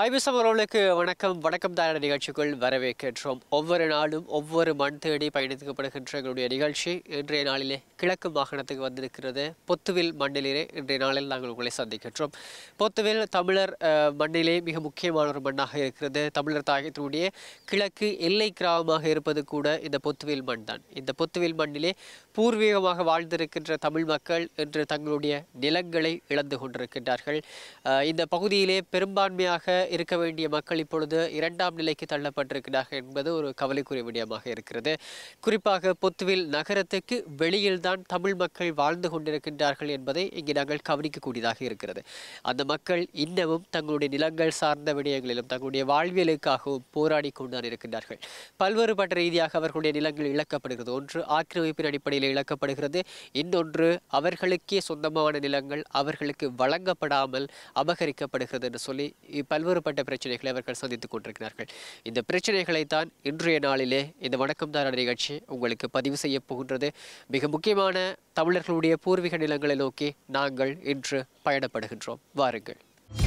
ஐபிஎஸ்எம் உறவுகளுக்கு வணக்கம் வணக்கம் தாராள நிகழ்ச்சிக்குள் வரவேற்கின்றோம் ஒவ்வொரு நாளும் ஒவ்வொரு மண் தேடி பயணிக்கப்படுகின்ற எங்களுடைய நிகழ்ச்சி இன்றைய நாளிலே கிழக்கு மாகாணத்துக்கு வந்திருக்கிறது பொத்துவில் மண்ணிலே இன்றைய நாளில் நாங்கள் உங்களை சந்திக்கின்றோம் பொத்துவில் தமிழர் அஹ், மண்ணிலே மிக முக்கியமான ஒரு மண்ணாக இருக்கிறது தமிழர் தாயத்தினுடைய கிழக்கு எல்லை கிராமமாக இருப்பது கூட இந்த பொத்துவில் மண் தான் இந்த பொத்துவில் மண்ணிலே பூர்வீகமாக வாழ்ந்திருக்கின்ற தமிழ் மக்கள் இன்று தங்களுடைய நிலங்களை இழந்து கொண்டிருக்கின்றார்கள் அஹ், இந்த பகுதியிலே பெரும்பான்மையாக இருக்க வேண்டிய மக்கள் இப்பொழுது இரண்டாம் நிலைக்கு தள்ளப்பட்டிருக்கிறார்கள் என்பது ஒரு கவலைக்குரிய விடயமாக இருக்கிறது குறிப்பாக பொத்துவில் நகரத்துக்கு வெளியில்தான் தமிழ் மக்கள் வாழ்ந்து கொண்டிருக்கின்றார்கள் என்பதை இங்கே நாங்கள் கவனிக்கக்கூடியதாக இருக்கிறது அந்த மக்கள் இன்னமும் தங்களுடைய நிலங்கள் சார்ந்த விடயங்களிலும் தங்களுடைய வாழ்வியலுக்காகவும் போராடி கொண்டுதான் இருக்கின்றார்கள் பல்வேறுபட்ட ரீதியாக அவர்களுடைய நிலங்கள் இழக்கப்படுகிறது ஒன்று ஆக்கிரமிப்பின் அடிப்படையில் இழக்கப்படுகிறது இன்னொன்று அவர்களுக்கே சொந்தமான நிலங்கள் அவர்களுக்கு வழங்கப்படாமல் அபகரிக்கப்படுகிறது என்று சொல்லி இ- பல்வேறுபட்ட பிரச்சனைகளை அவர்கள் சந்தித்துக் கொண்டிருக்கிறார்கள் இந்த பிரச்சனைகளை தான் இன்றைய நாளிலே இந்த வணக்கம் தாரான நிகழ்ச்சி உங்களுக்கு பதிவு செய்ய போகின்றது மிக முக்கியமான தமிழர்களுடைய பூர்வீக நிலங்களை நோக்கி நாங்கள் இன்று பயணப்படுகின்றோம் வாருங்கள்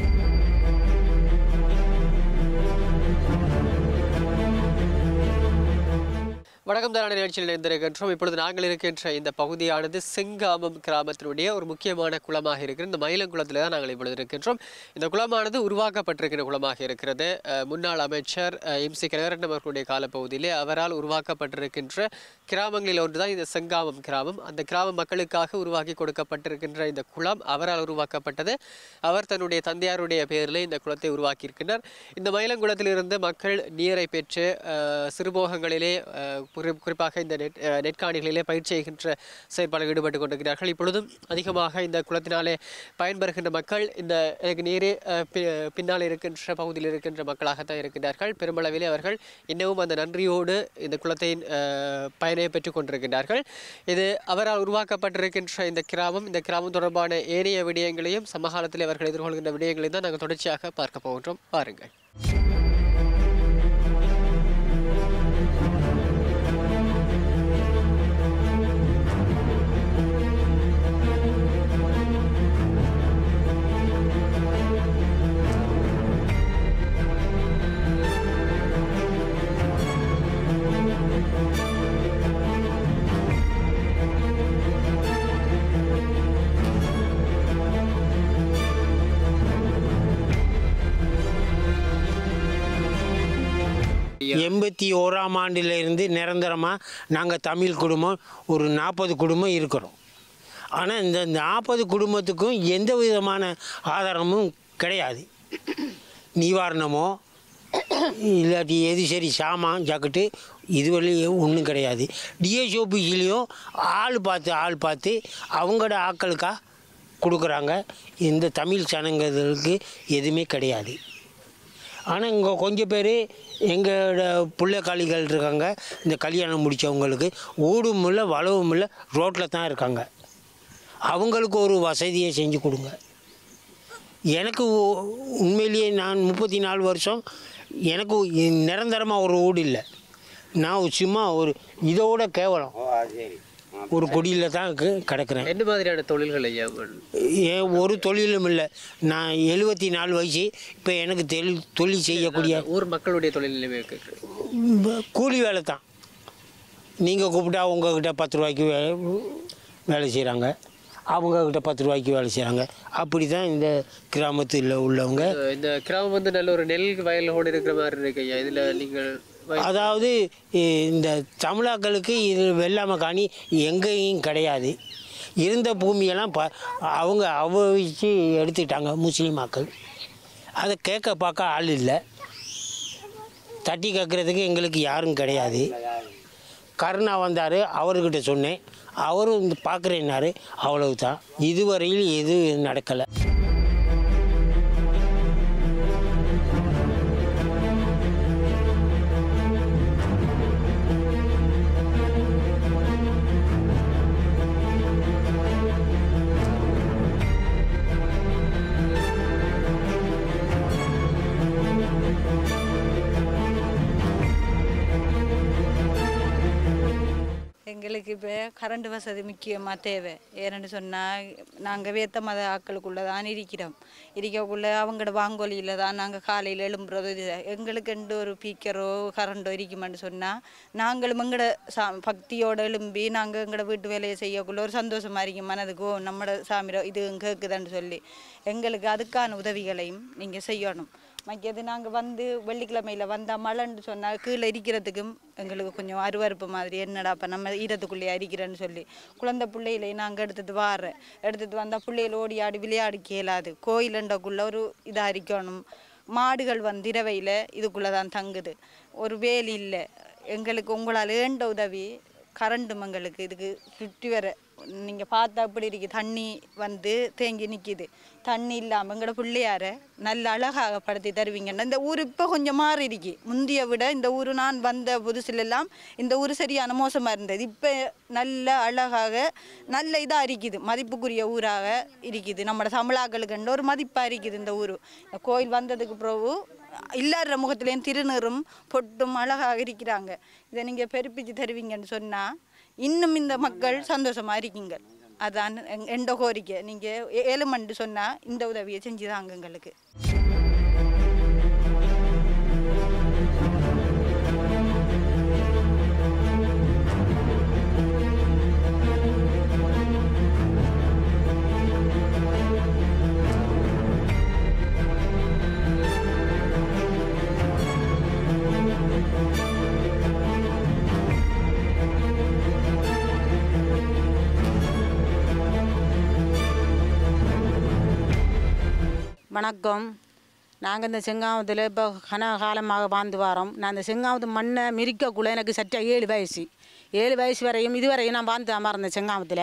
வணக்கம் தாரான நிகழ்ச்சியில் இணைந்திருக்கின்றோம் இப்பொழுது நாங்கள் இருக்கின்ற இந்த பகுதியானது செங்காமம் கிராமத்தினுடைய ஒரு முக்கியமான குளமாக இருக்கிற இந்த மயிலங்குளத்தில் தான் நாங்கள் இப்பொழுது இருக்கின்றோம் இந்த குளமானது உருவாக்கப்பட்டிருக்கிற குளமாக இருக்கிறது அஹ், முன்னாள் அமைச்சர் அஹ், எம் சி கனகரட்னம் அவர்களுடைய காலப்பகுதியிலே அவரால் உருவாக்கப்பட்டிருக்கின்ற கிராமங்களில் ஒன்றுதான் இந்த செங்காமம் கிராமம் அந்த கிராம மக்களுக்காக உருவாக்கி கொடுக்கப்பட்டிருக்கின்ற இந்த குளம் அவரால் உருவாக்கப்பட்டது அவர் தன்னுடைய தந்தையாருடைய பெயரிலே இந்த குளத்தை உருவாக்கியிருக்கின்றார் இந்த மயிலங்குளத்திலிருந்து மக்கள் நீரை பெற்று அஹ், சிறுபோகங்களிலே அஹ், குறி- குறிப்பாக இந்த நெட் அஹ், நெற்காணிகளிலே பயிர் செய்கின்ற செயற்பாடுகள் ஈடுபட்டு கொண்டிருக்கிறார்கள் இப்பொழுதும் அதிகமாக இந்த குளத்தினாலே பயன்பெறுகின்ற மக்கள் இந்த எனக்கு நீரே அஹ், பி- பின்னால் இருக்கின்ற பகுதியில் இருக்கின்ற மக்களாகத்தான் இருக்கின்றார்கள் பெருமளவிலே அவர்கள் இன்னமும் அந்த நன்றியோடு இந்த குளத்தின் அஹ், பயனை பெற்றுக் கொண்டிருக்கின்றார்கள் இது அவரால் உருவாக்கப்பட்டிருக்கின்ற இந்த கிராமம் இந்த கிராமம் தொடர்பான ஏனைய விடயங்களையும் சமகாலத்தில் அவர்கள் எதிர்கொள்கின்ற விடயங்களையும் தான் நாங்கள் தொடர்ச்சியாக பார்க்க போகின்றோம் பாருங்கள் எண்பத்தி ஓராம் ஆண்டிலிருந்து நிரந்தரமாக நாங்கள் தமிழ் குடும்பம் ஒரு நாற்பது குடும்பம் இருக்கிறோம் ஆனால் இந்த நாற்பது குடும்பத்துக்கும் எந்த விதமான ஆதாரமும் கிடையாது நிவாரணமோ இல்லாட்டி எது சரி சாமான் ஜாக்கெட்டு இதுவரையும் ஒன்றும் கிடையாது டிஎஸ் ஆஃபீஸ்லேயும் ஆள் பார்த்து ஆள் பார்த்து அவங்களோட ஆட்களுக்காக கொடுக்குறாங்க இந்த தமிழ் சனங்களுக்கு எதுவுமே கிடையாது ஆனால் இங்கே கொஞ்சம் பேர் எங்களோட புள்ளைக்காளிகள் இருக்காங்க இந்த கல்யாணம் முடித்தவங்களுக்கு ஊடும் இல்லை வளவும் இல்லை ரோட்டில் தான் இருக்காங்க அவங்களுக்கு ஒரு வசதியை செஞ்சு கொடுங்க எனக்கு உ- உண்மையிலேயே நான் முப்பத்தி நாலு வருஷம் எனக்கு நிரந்தரமாக ஒரு வீடு இல்லை நான் சும்மா ஒரு இதோட கேவலம் ஒரு குடியில் தான் க- கிடக்கிறேன் என்ன மாதிரியான தொழில்கள் ஐயா ஏன் ஒரு தொழிலும் இல்லை நான் எழுபத்தி நாலு வயசு இப்போ எனக்கு தொழில் தொழில் செய்யக்கூடிய ஊர் மக்களுடைய தொழில் நிலைமை கேட்குறேன் வ- கூலி வேலை தான் நீங்கள் கூப்பிட்டா உங்ககிட்ட பத்து ரூபாய்க்கு வே வேலை செய்கிறாங்க அவங்கக்கிட்ட பத்து ரூபாய்க்கு வேலை செய்கிறாங்க அப்படி தான் இந்த கிராமத்தில் உள்ளவங்க இந்த கிராமம் வந்து நல்ல ஒரு நெல் வயலோடு இருக்கிற மாதிரி இருக்கு ஐயா இதில் நீங்கள் வய- அதாவது இ- இந்த தமிழாக்களுக்கு இது வெள்ளாமை காணி எங்கேயும் கிடையாது இருந்த பூமியெல்லாம் ப அவங்க அவிச்சு எடுத்துட்டாங்க முஸ்லீம் மக்கள் அதை கேட்க பார்க்க ஆள் இல்லை தட்டி கேட்குறதுக்கு எங்களுக்கு யாரும் கிடையாது கருணா வந்தார் அவர்கிட்ட சொன்னேன் அவரும் இந்த பார்க்குறேன்னாரு அவ்வளவு தான் இதுவரையில் எதுவும் நடக்கலை எங்களுக்கு எங்களுக்கு இப்போ கரண்ட் வசதி முக்கியமாக தேவை ஏன்னு சொன்னால் நாங்கள் வேத்த மத ஆக்களுக்குள்ளே தான் இருக்கிறோம் இருக்கக்குள்ள அவங்களோட வாங்கொலியில் தான் நாங்கள் காலையில் எழும்புறதோ இது எங்களுக்கு எந்த ஒரு பீக்கரோ கரண்டோ இருக்குமென்னு சொன்னால் நாங்களும் எங்களோட சா பக்தியோட எழும்பி நாங்கள் எங்களோட வீட்டு வேலையை செய்யக்குள்ள ஒரு சந்தோஷமாக இருக்கும் மனதுக்கோ நம்மளோட சாமிரோ இது கேட்குதான்னு சொல்லி எங்களுக்கு அதுக்கான உதவிகளையும் நீங்கள் செய்யணும் மற்றது நாங்கள் வந்து வெள்ளிக்கிழமையில் வந்தால் மழைன்னு சொன்னால் கீழே இருக்கிறதுக்கும் எங்களுக்கு கொஞ்சம் அருவறுப்பு மாதிரி என்னடா அப்போ நம்ம ஈரத்துக்குள்ளே அரிக்கிறேன்னு சொல்லி குழந்தை பிள்ளைகளை நாங்கள் எடுத்துட்டு வாரேன் எடுத்துட்டு வந்தால் பிள்ளைகள் ஓடி ஆடி விளையாடி கேளாது கோயிலண்டக்குள்ளே ஒரு இதாக இருக்கணும் மாடுகள் வந்து இரவையில் இதுக்குள்ளே தான் தங்குது ஒரு வேலி இல்லை எங்களுக்கு உங்களால் ஏண்ட உதவி கரண்டும் எங்களுக்கு இதுக்கு சுற்றி வர நீங்கள் பார்த்தா அப்படி இருக்கு தண்ணி வந்து தேங்கி நிற்கிது தண்ணி இல்லாமல் எங்களோட பிள்ளையார நல்ல அழகாக படுத்தி தருவீங்கன்னா இந்த ஊர் இப்போ கொஞ்சம் மாறி இருக்கு முந்திய விட இந்த ஊர் நான் வந்த புதுசுலெல்லாம் இந்த ஊர் சரியான மோசமாக இருந்தது இப்போ நல்ல அழகாக நல்ல இதாக இருக்குது மதிப்புக்குரிய ஊராக இருக்குது நம்மளோட தமிழாக்களுக்கு ஒரு மதிப்பாக இருக்குது இந்த ஊர் இந்த கோயில் வந்ததுக்கு பிறகு இல்லாத முகத்துலேயும் திருநீரும் பொட்டும் அழகாக இருக்கிறாங்க இதை நீங்கள் பெருப்பிச்சு தருவீங்கன்னு சொன்னால் இன்னும் இந்த மக்கள் சந்தோஷமாக இருக்கீங்க அதான் எங் எந்த கோரிக்கை நீங்கள் ஏழுமண்டு சொன்னால் இந்த உதவியை செஞ்சு தாங்க எங்களுக்கு வணக்கம் நாங்கள் இந்த செங்காமத்தில் இப்போ கன காலமாக வாழ்ந்து வரோம் நான் இந்த செங்காமத்து மண்ணை மிரிக்கக்குள்ள எனக்கு சற்ற ஏழு வயசு ஏழு வயசு வரையும் இதுவரையும் நான் வாழ்ந்து அமர்ந்தேன் செங்காமத்தில்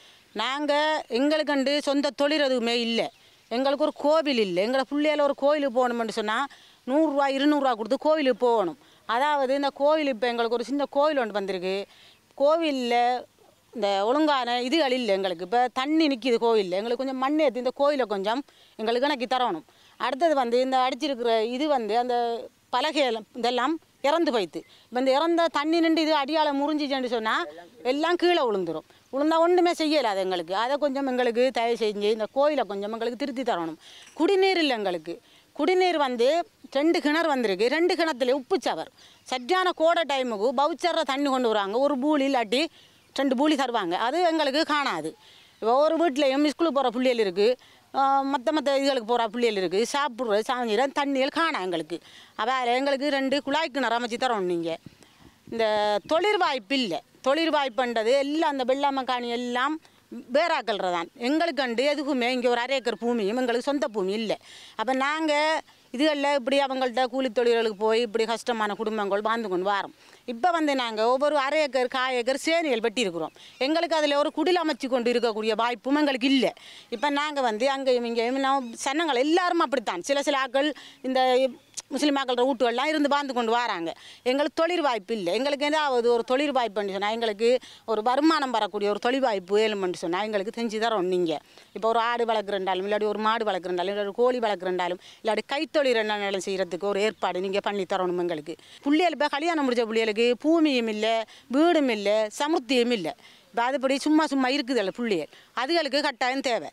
நாங்கள் எங்களுக்கண்டு சொந்த தொழில் எதுவுமே இல்லை எங்களுக்கு ஒரு கோவில் இல்லை எங்களை பிள்ளையில ஒரு கோயிலுக்கு போகணும்னு சொன்னால் நூறுரூவா இருநூறுவா கொடுத்து கோவிலுக்கு போகணும் அதாவது இந்த கோவில் இப்போ எங்களுக்கு ஒரு சின்ன கோவில் ஒன்று வந்திருக்கு கோவிலில் இந்த ஒழுங்கான இதுகள் இல்லை எங்களுக்கு இப்போ தண்ணி நிற்கிது கோயிலில் எங்களுக்கு கொஞ்சம் மண் ஏற்றி இந்த கோயிலை கொஞ்சம் எங்களுக்கு எனக்கு தரணும் அடுத்தது வந்து இந்த அடிச்சிருக்கிற இது வந்து அந்த பலகை எல்லாம் இதெல்லாம் இறந்து போய்த்து இப்போ இந்த இறந்த தண்ணி நின்று இது அடியால் முறிஞ்சிச்சுன்னு சொன்னால் எல்லாம் கீழே விழுந்துரும் விழுந்தா ஒன்றுமே செய்யலாது எங்களுக்கு அதை கொஞ்சம் எங்களுக்கு தயவு செஞ்சு இந்த கோயிலை கொஞ்சம் எங்களுக்கு திருத்தி தரணும் குடிநீர் இல்லை எங்களுக்கு குடிநீர் வந்து ரெண்டு கிணறு வந்திருக்கு ரெண்டு கிணத்துல உப்பு சவர் சரியான கோடை டைமுக்கு பவுச்சர்ற தண்ணி கொண்டு வராங்க ஒரு பூலி இல்லாட்டி ரெண்டு பூலி தருவாங்க அது எங்களுக்கு காணாது இப்போ ஒரு வீட்லேயும் ஸ்கூலுக்கு போகிற பிள்ளைகள் இருக்குது மற்ற மற்ற இதுகளுக்கு போகிற பிள்ளைகள் இருக்குது சாப்பிட்ற சாஞ்சிர தண்ணிகள் காணாம் எங்களுக்கு அதால் எங்களுக்கு ரெண்டு குழாய் கிணறு அமைச்சு தரோம் நீங்கள் இந்த தொழில் வாய்ப்பு இல்லை தொழில் வாய்ப்புன்றது எல்லாம் அந்த வெள்ளாமை காணி எல்லாம் வேறாக்கல்றது தான் எங்களுக்கு கண்டு எதுக்குமே இங்கே ஒரு அரை ஏக்கர் பூமியும் எங்களுக்கு சொந்த பூமி இல்லை அப்போ நாங்கள் இதுகளில் இப்படி அவங்கள்ட்ட கூலி தொழில்களுக்கு போய் இப்படி கஷ்டமான குடும்பங்கள் வாழ்ந்து கொண்டு வரோம் இப்போ வந்து நாங்கள் ஒவ்வொரு அரை ஏக்கர் காய் ஏக்கர் சேனிகள் வெட்டியிருக்கிறோம் எங்களுக்கு அதில் ஒரு குடில் அமைச்சு கொண்டு இருக்கக்கூடிய வாய்ப்பும் எங்களுக்கு இல்லை இப்போ நாங்கள் வந்து அங்கேயும் இங்கேயும் நான் சனங்கள் எல்லாரும் அப்படித்தான் சில சில ஆட்கள் இந்த முஸ்லீம் மக்களோட வீட்டுகள்லாம் இருந்து வாழ்ந்து கொண்டு வராங்க எங்களுக்கு தொழில் வாய்ப்பு இல்லை எங்களுக்கு ஏதாவது ஒரு தொழில் வாய்ப்புன்னு சொன்னால் எங்களுக்கு ஒரு வருமானம் வரக்கூடிய ஒரு தொழில் வாய்ப்பு வேணும்னு சொன்னால் எங்களுக்கு செஞ்சு தரோம் நீங்கள் இப்போ ஒரு ஆடு வளர்க்குறண்டாலும் இல்லாட்டி ஒரு மாடு வளர்க்குறண்டாலும் இல்லாட்டி ஒரு கோழி வளர்க்குறண்டாலும் இல்லாட்டி கைத்தொழில் என்ன செய்கிறதுக்கு ஒரு ஏற்பாடு நீங்கள் பண்ணி தரணும் எங்களுக்கு பிள்ளைகள் இப்போ கல்யாணம் முடிச்ச பிள்ளைகளுக்கு பூமியும் இல்லை வீடும் இல்லை சமுர்த்தியும் இல்லை இப்போ அதுபடி சும்மா சும்மா இருக்குதுல்ல பிள்ளைகள் அதுகளுக்கு கட்டாயம் தேவை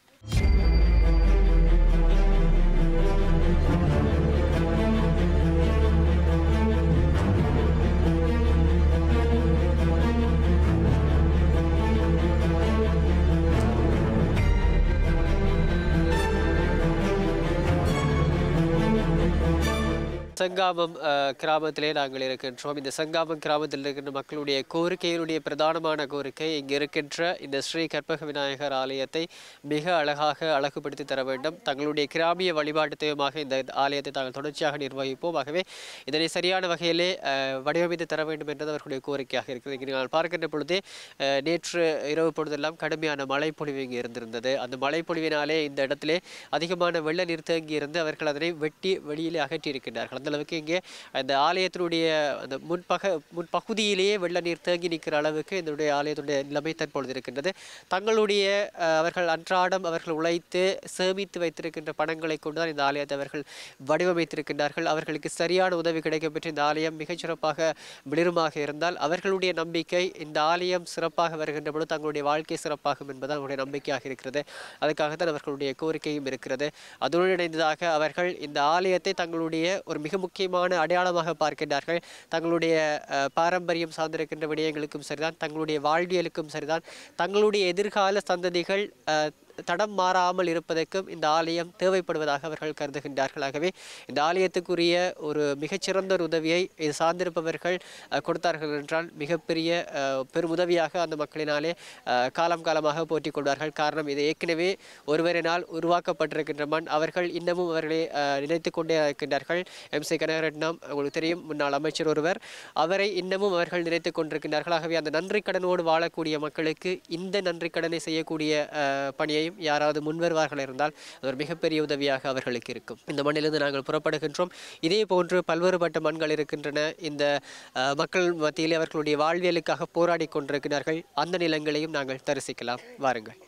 சங்காமம் அஹ், கிராமத்திலே நாங்கள் இருக்கின்றோம் இந்த சங்காமம் கிராமத்தில் இருக்கின்ற மக்களுடைய கோரிக்கையினுடைய பிரதானமான கோரிக்கை இங்கு இருக்கின்ற இந்த ஸ்ரீ கற்பக விநாயகர் ஆலயத்தை மிக அழகாக அழகுபடுத்தி தர வேண்டும் தங்களுடைய கிராமிய வழிபாட்டு தெய்வமாக இந்த ஆலயத்தை தாங்கள் தொடர்ச்சியாக நிர்வகிப்போம் ஆகவே இதனை சரியான வகையிலே அஹ், வடிவமைத்து தர வேண்டும் என்பது அவர்களுடைய கோரிக்கையாக இருக்கிறது இங்கு நாங்கள் பார்க்கின்ற பொழுதே அஹ், நேற்று இரவு பொழுதெல்லாம் கடுமையான மழை பொழிவு இங்கு இருந்திருந்தது அந்த மழை பொழிவினாலே இந்த இடத்திலே அதிகமான வெள்ள நீர் தேங்கி இருந்து அவர்கள் அதனை வெட்டி வெளியிலே அகற்றி இருக்கின்றார்கள் அந்த அந்த அளவுக்கு இங்கே அந்த ஆலயத்தினுடைய அந்த முன்பக முன்பகுதியிலேயே வெள்ள நீர் தேங்கி நிற்கிற அளவுக்கு இதனுடைய ஆலயத்துடைய நிலைமை தற்பொழுது இருக்கின்றது தங்களுடைய அஹ், அவர்கள் அன்றாடம் அவர்கள் உழைத்து சேமித்து வைத்திருக்கின்ற பணங்களை கொண்டுதான் இந்த ஆலயத்தை அவர்கள் வடிவமைத்திருக்கின்றார்கள் அவர்களுக்கு சரியான உதவி கிடைக்கப்பெற்ற இந்த ஆலயம் மிகச்சிறப்பாக மிளிருமாக இருந்தால் அவர்களுடைய நம்பிக்கை இந்த ஆலயம் சிறப்பாக வருகின்ற பொழுது தங்களுடைய வாழ்க்கை சிறப்பாகும் என்பதால் அவருடைய நம்பிக்கையாக இருக்கிறது அதுக்காகத்தான் அவர்களுடைய கோரிக்கையும் இருக்கிறது அதோடு இணைந்ததாக அவர்கள் இந்த ஆலயத்தை தங்களுடைய ஒரு மிக முக்கியமான அடையாளமாக பார்க்கின்றார்கள் தங்களுடைய அஹ், பாரம்பரியம் சார்ந்திருக்கின்ற விடயங்களுக்கும் சரிதான் தங்களுடைய வாழ்வியலுக்கும் சரிதான் தங்களுடைய எதிர்கால சந்ததிகள் அஹ், தடம் மாறாமல் இருப்பதற்கும் இந்த ஆலயம் தேவைப்படுவதாக அவர்கள் கருதுகின்றார்கள் ஆகவே இந்த ஆலயத்துக்குரிய ஒரு மிகச்சிறந்த ஒரு உதவியை இது சார்ந்திருப்பவர்கள் அஹ், கொடுத்தார்கள் என்றால் மிகப்பெரிய அஹ், பெரும் உதவியாக அந்த மக்களினாலே அஹ், காலம் காலமாக போற்றிக் கொள்வார்கள் காரணம் இது ஏற்கனவே ஒருவரினால் உருவாக்கப்பட்டிருக்கின்ற மண் அவர்கள் இன்னமும் அவர்களை அஹ், நினைத்து கொண்டே இருக்கின்றார்கள் எம் சி கனகரட்னம் உங்களுக்கு தெரியும் முன்னாள் அமைச்சர் ஒருவர் அவரை இன்னமும் அவர்கள் நினைத்து கொண்டிருக்கின்றார்கள் ஆகவே அந்த நன்றி கடனோடு வாழக்கூடிய மக்களுக்கு இந்த நன்றி கடனை செய்யக்கூடிய அஹ், பணியையும் யாராவது முன்வருவார்கள் இருந்தால் அது ஒரு மிகப்பெரிய உதவியாக அவர்களுக்கு இருக்கும் இந்த மண்ணிலிருந்து நாங்கள் புறப்படுகின்றோம் இதே போன்று பல்வேறுபட்ட மண்கள் இருக்கின்றன இந்த அஹ், மக்கள் மத்தியிலே அவர்களுடைய வாழ்வியலுக்காக போராடி கொண்டிருக்கிறார்கள் அந்த நிலங்களையும் நாங்கள் தரிசிக்கலாம் வாருங்கள்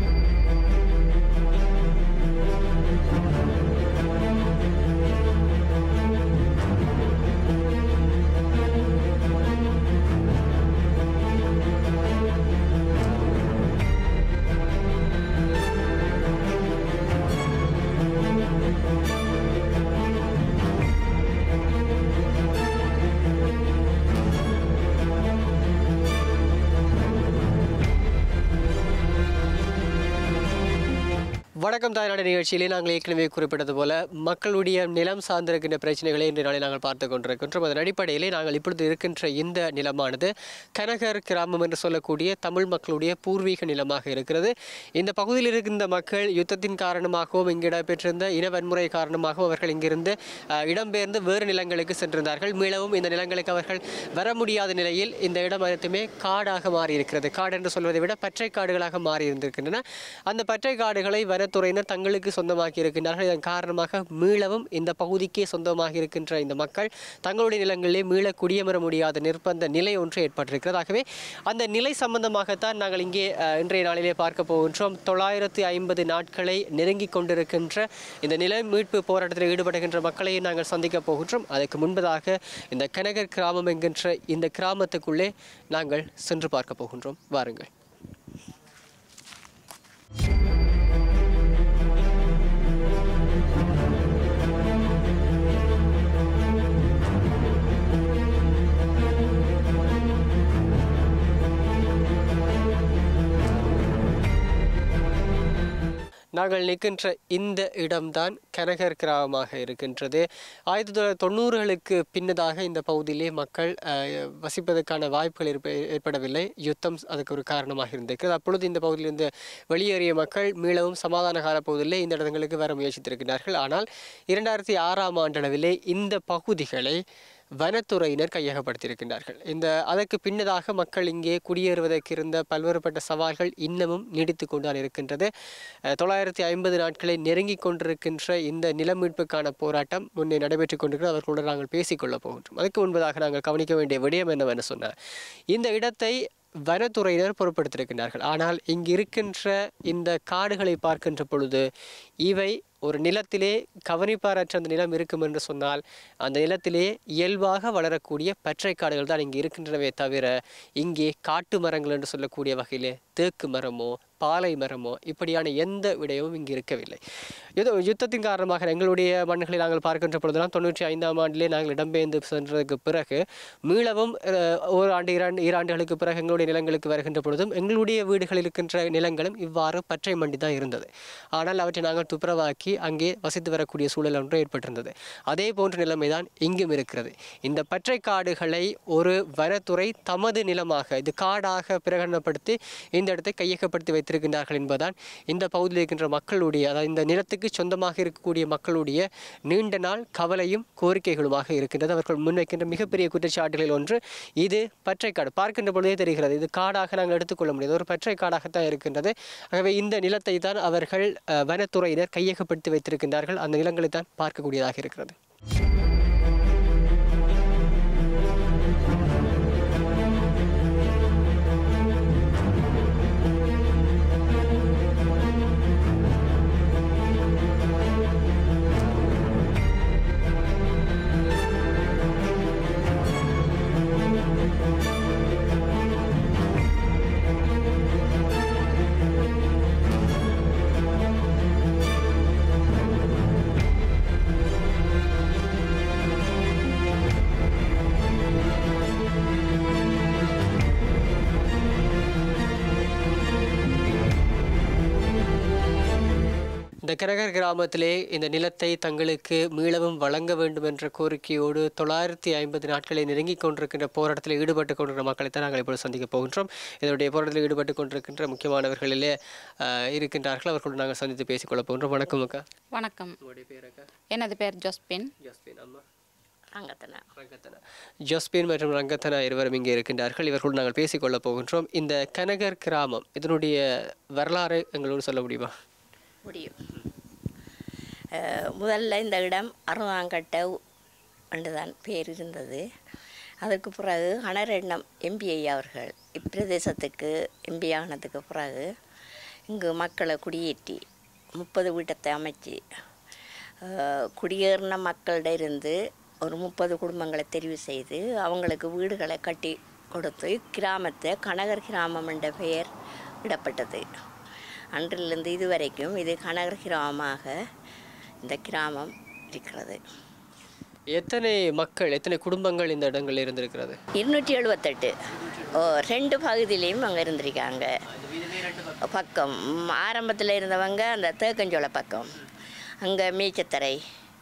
வணக்கம் தாய்நாடு நிகழ்ச்சியிலே நாங்கள் ஏற்கனவே குறிப்பிட்டது போல மக்களுடைய நிலம் சார்ந்திருக்கின்ற பிரச்சனைகளை இன்று நாளை நாங்கள் பார்த்து கொண்டிருக்கின்றோம் அதன் அடிப்படையிலே நாங்கள் இப்பொழுது இருக்கின்ற இந்த நிலமானது கனகர் கிராமம் என்று சொல்லக்கூடிய தமிழ் மக்களுடைய பூர்வீக நிலமாக இருக்கிறது இந்த பகுதியில் இருக்கின்ற மக்கள் யுத்தத்தின் காரணமாகவும் இங்கு இடம்பெற்றிருந்த இன வன்முறை காரணமாகவும் அவர்கள் இங்கிருந்து அஹ், இடம்பெயர்ந்து வேறு நிலங்களுக்கு சென்றிருந்தார்கள் மீளவும் இந்த நிலங்களுக்கு அவர்கள் வர முடியாத நிலையில் இந்த இடம் அனைத்துமே காடாக மாறி இருக்கிறது காடு என்று சொல்வதை விட பற்றை காடுகளாக மாறி இருந்திருக்கின்றன அந்த பற்றை காடுகளை வனத்துறையினர் தங்களுக்கு சொந்தமாக்கி இருக்கின்றார்கள் இதன் காரணமாக மீளவும் இந்த பகுதிக்கே சொந்தமாக இருக்கின்ற இந்த மக்கள் தங்களுடைய நிலங்களிலே மீள குடியமர முடியாத நிர்பந்த நிலை ஒன்று ஏற்பட்டிருக்கிறது ஆகவே அந்த நிலை சம்பந்தமாகத்தான் நாங்கள் இங்கே அஹ், இன்றைய நாளிலே பார்க்க போகின்றோம் தொள்ளாயிரத்து ஐம்பது நாட்களை நெருங்கி கொண்டிருக்கின்ற இந்த நில மீட்பு போராட்டத்தில் ஈடுபடுகின்ற மக்களை நாங்கள் சந்திக்க போகின்றோம் அதற்கு முன்பதாக இந்த கனகர் கிராமம் என்கின்ற இந்த கிராமத்துக்குள்ளே நாங்கள் சென்று பார்க்க போகின்றோம் வாருங்கள் நாங்கள் நிற்கின்ற இந்த இடம்தான் கனகர் கிராமமாக இருக்கின்றது ஆயிரத்தி தொள்ளாயிரத்தி தொண்ணூறுகளுக்கு பின்னதாக இந்த பகுதியிலே மக்கள் அஹ், வசிப்பதற்கான வாய்ப்புகள் ஏற்ப ஏற்படவில்லை யுத்தம் அதுக்கு ஒரு காரணமாக இருந்திருக்கிறது அப்பொழுது இந்த பகுதியிலிருந்து வெளியேறிய மக்கள் மீளவும் சமாதான கால பகுதியிலே இந்த இடங்களுக்கு வர முயற்சித்திருக்கிறார்கள் ஆனால் இரண்டாயிரத்தி ஆறாம் ஆண்டளவிலே இந்த பகுதிகளை வனத்துறையினர் கையகப்படுத்தியிருக்கின்றார்கள் இந்த அதற்கு பின்னதாக மக்கள் இங்கே குடியேறுவதற்கு இருந்த பல்வேறுபட்ட சவால்கள் இன்னமும் நீடித்து கொண்டுதான் இருக்கின்றது அஹ், தொள்ளாயிரத்தி ஐம்பது நாட்களை நெருங்கி கொண்டிருக்கின்ற இந்த நில மீட்புக்கான போராட்டம் முன்னே நடைபெற்றுக் கொண்டிருக்கிறது அவர்களோடு நாங்கள் பேசிக்கொள்ளப் போகின்றோம் அதுக்கு முன்பதாக நாங்கள் கவனிக்க வேண்டிய விடயம் என்னவென்று சொன்னார் இந்த இடத்தை வனத்துறையினர் பொறுப்படுத்தியிருக்கின்றார்கள் ஆனால் இங்கு இருக்கின்ற இந்த காடுகளை பார்க்கின்ற பொழுது இவை ஒரு நிலத்திலே கவனிப்பாரற்ற அந்த நிலம் இருக்கும் என்று சொன்னால் அந்த நிலத்திலே இயல்பாக வளரக்கூடிய பற்றை காடுகள் தான் இங்கே இருக்கின்றனவே தவிர இங்கே காட்டு மரங்கள் என்று சொல்லக்கூடிய வகையிலே தேக்கு மரமோ பாலை மரமோ இப்படியான எந்த விடயமும் இங்கு இருக்கவில்லை ஏதோ யுத்தத்தின் காரணமாக எங்களுடைய மண்களை நாங்கள் பார்க்கின்ற பொழுதெல்லாம் தொண்ணூற்றி ஐந்தாம் ஆண்டிலே நாங்கள் இடம்பெயர்ந்து சென்றதுக்கு பிறகு மீளவும் அஹ், ஒரு ஆண்டு இரண்டு ஈராண்டுகளுக்கு பிறகு எங்களுடைய நிலங்களுக்கு வருகின்ற பொழுதும் எங்களுடைய வீடுகளில் இருக்கின்ற நிலங்களும் இவ்வாறு பற்றை மண்டி தான் இருந்தது ஆனால் அவற்றை நாங்கள் துப்புரவாக்கி அங்கே வசித்து வரக்கூடிய சூழல் ஒன்று ஏற்பட்டிருந்தது அதே போன்ற நிலைமை தான் இங்கும் இருக்கிறது இந்த பற்றை காடுகளை ஒரு வனத்துறை தமது நிலமாக இது காடாக பிரகடனப்படுத்தி இந்த இடத்தை கையகப்படுத்தி வைத்திருக்கின்றார்கள் என்பதுதான் இந்த பகுதியில் இருக்கின்ற மக்களுடைய அதாவது இந்த நிலத்துக்கு சொந்தமாக இருக்கக்கூடிய மக்களுடைய நீண்ட நாள் கவலையும் கோரிக்கைகளுமாக இருக்கின்றது அவர்கள் முன்வைக்கின்ற மிகப்பெரிய குற்றச்சாட்டுகளில் ஒன்று இது பற்றைக்காடு பார்க்கின்ற பொழுதே தெரிகிறது இது காடாக நாங்கள் எடுத்துக்கொள்ள முடியாது ஒரு பற்றை காடாகத்தான் இருக்கின்றது ஆகவே இந்த நிலத்தை தான் அவர்கள் அஹ், வனத்துறையினர் கையகப்படுத்தி வைத்திருக்கின்றார்கள் அந்த நிலங்களை தான் பார்க்கக்கூடியதாக இருக்கிறது இந்த கனகர் கிராமத்திலே இந்த நிலத்தை தங்களுக்கு மீளவும் வழங்க வேண்டும் என்ற கோரிக்கையோடு தொள்ளாயிரத்தி ஐம்பது நாட்களை நெருங்கிக் கொண்டிருக்கின்ற போராட்டத்தில் ஈடுபட்டு கொண்டிருக்கிற மக்களை தான் நாங்கள் இப்பொழுது சந்திக்க போகின்றோம் இதனுடைய போராட்டத்தில் ஈடுபட்டு கொண்டிருக்கின்ற முக்கியமானவர்களிலே அஹ், இருக்கின்றார்கள் அவர்களோடு நாங்கள் சந்தித்து பேசிக்கொள்ள போகின்றோம் வணக்கம் அக்கா வணக்கம் உங்களுடைய பேர் அக்கா எனது பேர் ஜொஸ்பின் ஜஸ்பின் அம்மா ரங்கத்தனா ரங்கத்தனா ஜஸ்பின் மற்றும் ரங்கத்தனா இருவரும் இங்கே இருக்கின்றார்கள் இவர்களோடு நாங்கள் பேசிக்கொள்ளப் போகின்றோம் இந்த கனகர் கிராமம் இதனுடைய வரலாறு எங்களோடு சொல்ல முடியுமா முடியும் அஹ், முதல்ல இந்த இடம் அருணாங்கட்ட என்றுதான் பேர் இருந்தது அதற்கு பிறகு அனரெண்ணம் எம்பிஐ அவர்கள் இப்பிரதேசத்துக்கு எம்பி ஆனதுக்கு பிறகு இங்கு மக்களை குடியேற்றி முப்பது வீட்டத்தை அமைச்சு அஹ், குடியேறின மக்களிட இருந்து ஒரு முப்பது குடும்பங்களை தெரிவு செய்து அவங்களுக்கு வீடுகளை கட்டி கொடுத்து கிராமத்தை கனகர் கிராமம் என்ற பெயர் இடப்பட்டது அன்றிலிருந்து இதுவரைக்கும் இது கனகர் கிராமமாக இந்த கிராமம் இருக்கிறது எத்தனை மக்கள் எத்தனை குடும்பங்கள் இந்த இடங்களில் இருந்திருக்கிறது இருநூற்றி எழுபத்தெட்டு ஓ ரெண்டு பகுதியிலையும் அங்கே இருந்திருக்காங்க பக்கம் ஆரம்பத்தில் இருந்தவங்க அந்த தேக்கஞ்சோலை பக்கம் அங்கே மீச்சத்தரை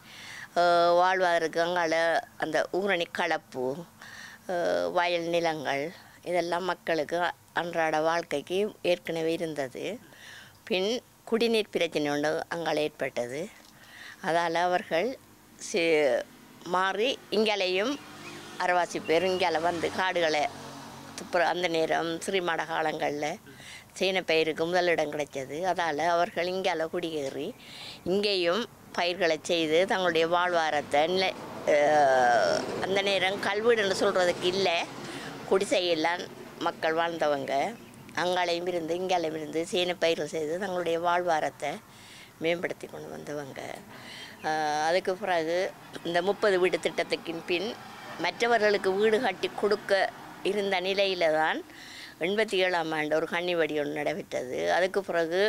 அஹ், வாழ்வதற்கு அங்கால அந்த ஊரணி கலப்பு அஹ், வயல் நிலங்கள் இதெல்லாம் மக்களுக்கு அன்றாட வாழ்க்கைக்கு ஏற்கனவே இருந்தது பின் குடிநீர் பிரச்சனை ஒன்று அங்கால ஏற்பட்டது அதால் அவர்கள் சி மாறி இங்காலையும் அரைவாசி பேர் இங்கால வந்து காடுகளை துப்புர அந்த நேரம் சிறிமாட காலங்களில் சீனப்பயிருக்கு முதலிடம் கிடைச்சது அதால் அவர்கள் இங்கால குடியேறி இங்கேயும் பயிர்களை செய்து தங்களுடைய வாழ்வாரத்தை நிலை அஹ், அந்த நேரம் கல்வீடுன்னு சொல்கிறதுக்கு இல்லை குடிசையெல்லாம் மக்கள் வாழ்ந்தவங்க அங்காலையும் இருந்து இங்காலையும் இருந்து சீனப்பயிர்கள் செய்து தங்களுடைய வாழ்வாரத்தை மேம்படுத்தி கொண்டு வந்தவங்க ஆஹ் அதுக்கு பிறகு இந்த முப்பது வீடு திட்டத்துக்கின் பின் மற்றவர்களுக்கு வீடு கட்டி கொடுக்க இருந்த நிலையில தான் எண்பத்தி ஏழாம் ஆண்டு ஒரு கன்னிவடி ஒன்று நடைபெற்றது அதுக்கு பிறகு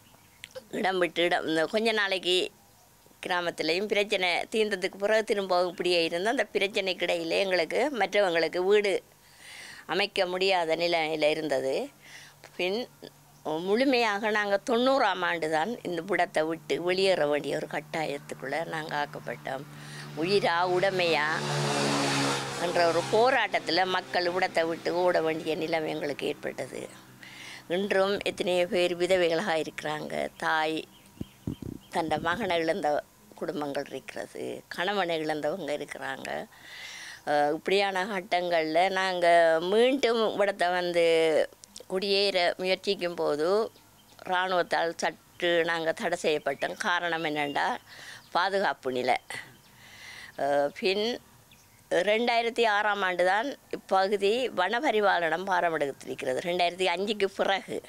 இடம் விட்டு இடம் இந்த கொஞ்ச நாளைக்கு கிராமத்துலேயும் பிரச்சனை தீர்ந்ததுக்கு பிறகு திரும்ப இப்படியே இருந்து அந்த பிரச்சனைக்கு இடையில எங்களுக்கு மற்றவங்களுக்கு வீடு அமைக்க முடியாத நிலையில் இருந்தது பின் முழுமையாக நாங்கள் தொண்ணூறாம் ஆண்டு தான் இந்த புடத்தை விட்டு வெளியேற வேண்டிய ஒரு கட்டாயத்துக்குள்ளே நாங்கள் ஆக்கப்பட்டோம் உயிரா உடமையா என்ற ஒரு போராட்டத்தில் மக்கள் விடத்தை விட்டு ஓட வேண்டிய நிலைமை எங்களுக்கு ஏற்பட்டது இன்றும் எத்தனையோ பேர் விதவைகளாக இருக்கிறாங்க தாய் தன் மகனை இழந்த குடும்பங்கள் இருக்கிறது கணவனை இழந்தவங்க இருக்கிறாங்க அஹ் இப்படியான கட்டங்களில் நாங்கள் மீண்டும் இடத்தை வந்து குடியேற முயற்சிக்கும் போது இராணுவத்தால் சற்று நாங்கள் தடை செய்யப்பட்டோம் காரணம் என்னென்னா பாதுகாப்பு நிலை அஹ் பின் ரெண்டாயிரத்தி ஆறாம் ஆண்டு தான் இப்பகுதி வனபரிபாலனம் பாரமெடுத்திருக்கிறது ரெண்டாயிரத்தி அஞ்சுக்கு பிறகு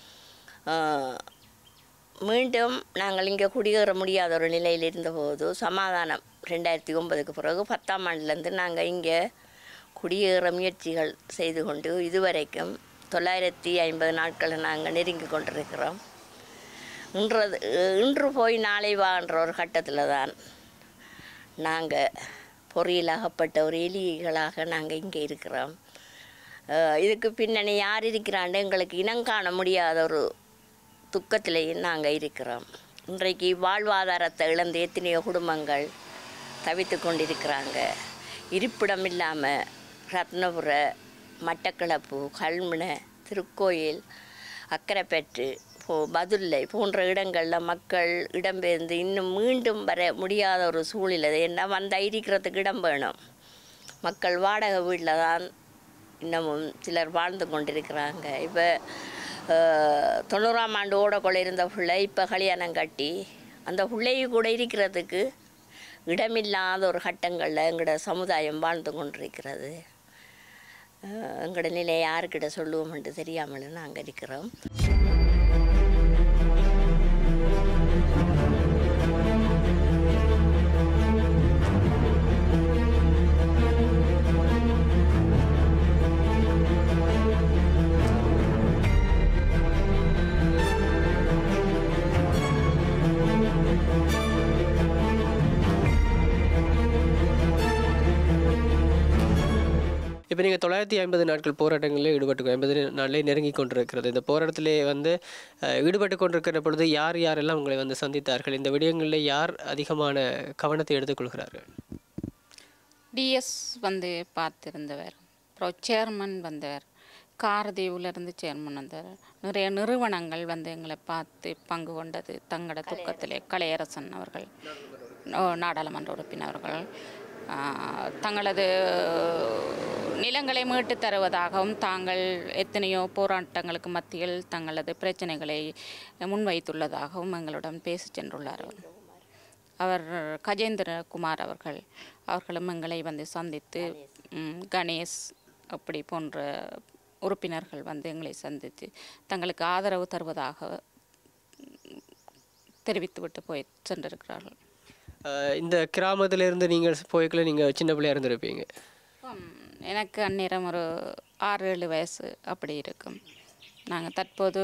அஹ் மீண்டும் நாங்கள் இங்கே குடியேற முடியாத ஒரு நிலையில் இருந்தபோது சமாதானம் ரெண்டாயிரத்தி ஒன்பதுக்கு பிறகு பத்தாம் ஆண்டுலேருந்து நாங்கள் இங்கே குடியேற முயற்சிகள் செய்து கொண்டு இதுவரைக்கும் தொள்ளாயிரத்தி ஐம்பது நாட்களை நாங்கள் நெருங்கி கொண்டிருக்கிறோம் இன்றது இன்று போய் நாளை வான்ற ஒரு கட்டத்தில் தான் நாங்கள் பொறியில் அகப்பட்ட ஒரு எலிகளாக நாங்கள் இங்கே இருக்கிறோம் அஹ் இதுக்கு பின்னணி யார் இருக்கிறாண்டு எங்களுக்கு இனம் காண முடியாத ஒரு துக்கத்திலேயும் நாங்கள் இருக்கிறோம் இன்றைக்கு வாழ்வாதாரத்தை இழந்து எத்தனையோ குடும்பங்கள் தவித்து கொண்டிருக்கிறாங்க இருப்பிடம் இல்லாமல் ரத்னபுர மட்டக்களப்பு கல்முனை திருக்கோயில் அக்கரைப்பற்று போ பதுல்லை போன்ற இடங்களில் மக்கள் இடம்பெயர்ந்து இன்னும் மீண்டும் வர முடியாத ஒரு சூழ்நிலை ஏன்னா வந்தால் இருக்கிறதுக்கு இடம் வேணும் மக்கள் வாடகை வீட்டில் தான் இன்னமும் சிலர் வாழ்ந்து கொண்டிருக்கிறாங்க இப்போ தொண்ணூறாம் ஆண்டு ஓடக்குள்ள இருந்த பிள்ளை இப்போ கல்யாணம் கட்டி அந்த பிள்ளையை கூட இருக்கிறதுக்கு இடமில்லாத ஒரு கட்டங்களில் எங்களோட சமுதாயம் வாழ்ந்து கொண்டிருக்கிறது அஹ் எங்களோட நிலையை யாருக்கிட்ட சொல்லுவோம்ன்ட்டு தெரியாமல் நாங்கள் இருக்கிறோம் இப்போ இப்போ நீங்கள் தொள்ளாயிரத்தி ஐம்பது நாட்கள் போராட்டங்களில் ஈடுபட்டு ஐம்பது நாளிலே நெருங்கி கொண்டிருக்கிறது இந்த போராட்டத்திலே வந்து அஹ், ஈடுபட்டு கொண்டிருக்கிற பொழுது யார் யாரெல்லாம் உங்களை வந்து சந்தித்தார்கள் இந்த விடயங்களில் யார் அதிகமான கவனத்தை எடுத்துக்கொள்கிறார்கள் டிஎஸ் வந்து பார்த்திருந்தவர் அப்புறம் சேர்மன் வந்தவர் காரதீவுலேருந்து சேர்மன் வந்தவர் நிறைய நிறுவனங்கள் வந்து எங்களை பார்த்து பங்கு கொண்டது தங்களோட துக்கத்திலே கலையரசன் அவர்கள் ஓ, நாடாளுமன்ற உறுப்பினர்கள் ஆஹ், தங்களது நிலங்களை மீட்டு தருவதாகவும் தாங்கள் எத்தனையோ போராட்டங்களுக்கு மத்தியில் தங்களது பிரச்சனைகளை முன்வைத்துள்ளதாகவும் எங்களுடன் பேசி சென்றுள்ளார் அவர். அவர் கஜேந்திர குமார் அவர்கள் அவர்களும் எங்களை வந்து சந்தித்து ம், கணேஷ் அப்படி போன்ற உறுப்பினர்கள் வந்து எங்களை சந்தித்து தங்களுக்கு ஆதரவு தருவதாக ம், தெரிவித்துவிட்டு போய் சென்றிருக்கிறார்கள் அஹ், இந்த கிராமத்திலிருந்து நீங்கள் போய்க்குள்ள நீங்கள் சின்ன பிள்ளையா இருந்திருப்பீங்க ம், எனக்கு அந்நேரம் ஒரு ஆறு ஏழு வயசு அப்படி இருக்கும் நாங்கள் தற்போது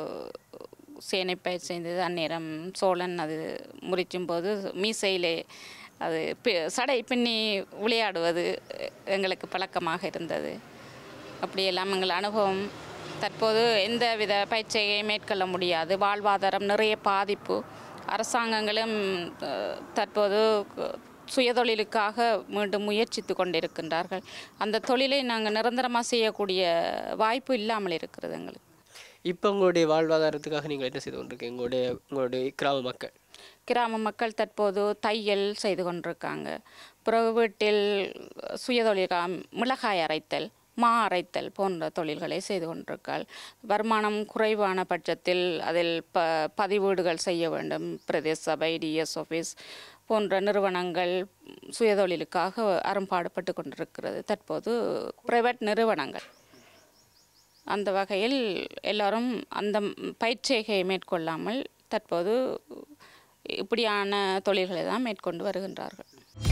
சேனைப்பயிர் செய்தது அந்நேரம் சோழன் அது முறிச்சும் போது மீசையிலே அது பி- சடை பின்னி விளையாடுவது எங்களுக்கு பழக்கமாக இருந்தது அப்படியெல்லாம் எங்கள் அனுபவம் தற்போது எந்த வித பயிற்சியை மேற்கொள்ள முடியாது வாழ்வாதாரம் நிறைய பாதிப்பு அரசாங்கங்களும் அஹ், தற்போது கு- சுயதொழிலுக்காக மீண்டும் முயற்சித்து கொண்டிருக்கின்றார்கள் அந்த தொழிலை நாங்கள் நிரந்தரமாக செய்யக்கூடிய வாய்ப்பு இல்லாமல் இருக்கிறது எங்களுக்கு இப்போ உங்களுடைய வாழ்வாதாரத்துக்காக நீங்கள் என்ன செய்து கொண்டிருக்கீங்க உங்களுடைய உங்களுடைய கிராம மக்கள் கிராம மக்கள் தற்போது தையல் செய்து கொண்டிருக்காங்க பிறகு வீட்டில் சுயதொழில் மிளகாய் அரைத்தல் மா அரைத்தல் போன்ற தொழில்களை செய்து கொண்டிருக்காள் வருமானம் குறைவான பட்சத்தில் அதில் ப பதிவீடுகள் செய்ய வேண்டும் பிரதேச சபை டிஎஸ் ஆஃபீஸ் போன்ற நிறுவனங்கள் சுயதொழிலுக்காக அரும்பாடுபட்டு கொண்டிருக்கிறது தற்போது பிரைவேட் நிறுவனங்கள் அந்த வகையில் எல்லாரும் அந்த பயிற்சியை மேற்கொள்ளாமல் தற்போது இப்படியான தொழில்களை தான் மேற்கொண்டு வருகின்றார்கள்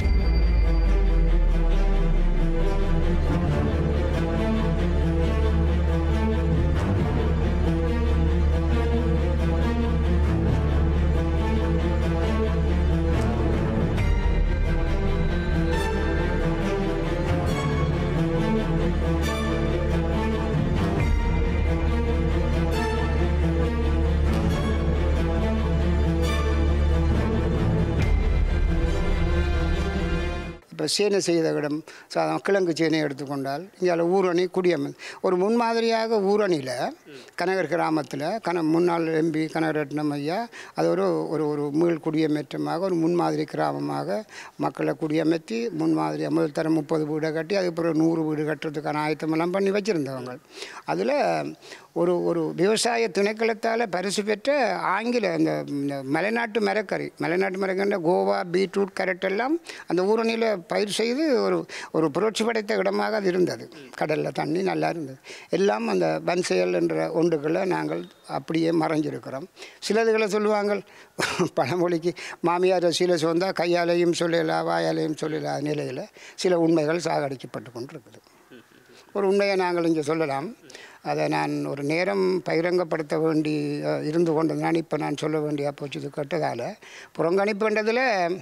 இப்போ சேனை செய்த இடம் சாதம் கிழங்கு சேனை எடுத்துக்கொண்டால் இங்கே ஊரணி குடியம்மன் ஒரு முன்மாதிரியாக ஊரணியில் கனகர் கிராமத்தில் கன முன்னாள் எம்பி கனகரட்னம் ஐயா அது ஒரு ஒரு ஒரு மீள் குடியமேற்றமாக ஒரு முன்மாதிரி கிராமமாக மக்களை குடியமர்த்தி முன்மாதிரி முதல் தரம் முப்பது வீடை கட்டி அதுக்கப்புறம் நூறு வீடு கட்டுறதுக்கான ஆயத்தமெல்லாம் பண்ணி வச்சுருந்தவங்க அதில் ஒரு ஒரு விவசாய திணைக்களத்தால் பரிசு பெற்ற ஆங்கில அந்த இந்த மலைநாட்டு மரக்கறி மலைநாட்டு மரக்கறின்ற கோவா பீட்ரூட் கேரட் எல்லாம் அந்த ஊரணியில் பயிர் செய்து ஒரு ஒரு புரட்சி படைத்த இடமாக அது இருந்தது கடலில் தண்ணி நல்லா இருந்தது எல்லாம் அந்த வன்செயல் என்ற ஒன்றுகளை நாங்கள் அப்படியே மறைஞ்சிருக்கிறோம் சிலதுகளை சொல்லுவாங்க பழமொழிக்கு மாமியார் சீலை சோர்ந்தா கையாலையும் சொல்லலாம் வாயாலையும் சொல்லலாம் நிலையில் சில உண்மைகள் சாகடிக்கப்பட்டு கொண்டிருக்குது ஒரு உண்மையை நாங்கள் இங்கே சொல்லலாம் அதை நான் ஒரு நேரம் பகிரங்கப்படுத்த வேண்டி அஹ், இருந்து கொண்டதுனால இப்போ நான் சொல்ல வேண்டிய போச்சு இது கேட்டதால் புறங்கணிப்புன்றதில்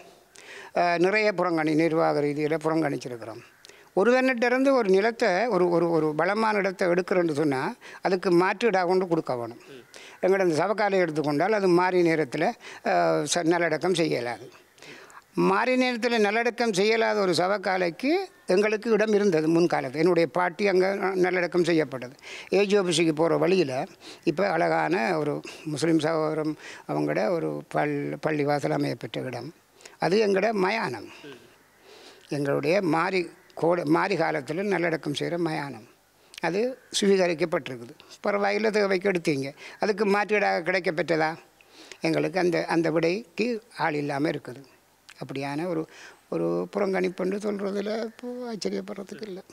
அஹ், நிறைய புறங்கணி நிர்வாக ரீதியில் புறங்கணிச்சிருக்கிறோம் ஒருவனிட்டிருந்து ஒரு நிலத்தை ஒரு ஒரு ஒரு பலமான இடத்தை எடுக்கிறேன்னு சொன்னால் அதுக்கு மாற்று இடம் கொண்டு கொடுக்க வேணும் எங்களோட இந்த சவக்காலை எடுத்துக்கொண்டால் அது மாறி நேரத்தில் அஹ், ச- நல்லடக்கம் செய்யலாது மாறி நேரத்தில் நல்லடக்கம் செய்யலாத ஒரு சவக்காலைக்கு எங்களுக்கு இடம் இருந்தது முன்காலத்தில் என்னுடைய பாட்டி அங்கே நல்லடக்கம் செய்யப்பட்டது ஏஜி ஆஃபீஸுக்கு போகிற வழியில் இப்போ அழகான ஒரு முஸ்லீம் சகோதரம் அவங்களோட ஒரு பல் பள்ளி வாசல் அமையப்பெற்ற இடம் அது எங்களோட மயானம் எங்களுடைய மாறி கோடை மாறி காலத்தில் நல்லடக்கம் செய்கிற மயானம் அது சுவீகரிக்கப்பட்டிருக்குது பரவாயில்ல தேவைக்கு எடுத்தீங்க அதுக்கு மாற்றீடாக கிடைக்கப்பெற்றதா எங்களுக்கு அந்த அந்த விடைக்கு ஆள் இல்லாமல் இருக்குது அப்படியான ஒரு ஒரு புறங்கணிப்புன்னு சொல்கிறதுல இப்போ ஆச்சரியப்படுறதுக்கு இல்லை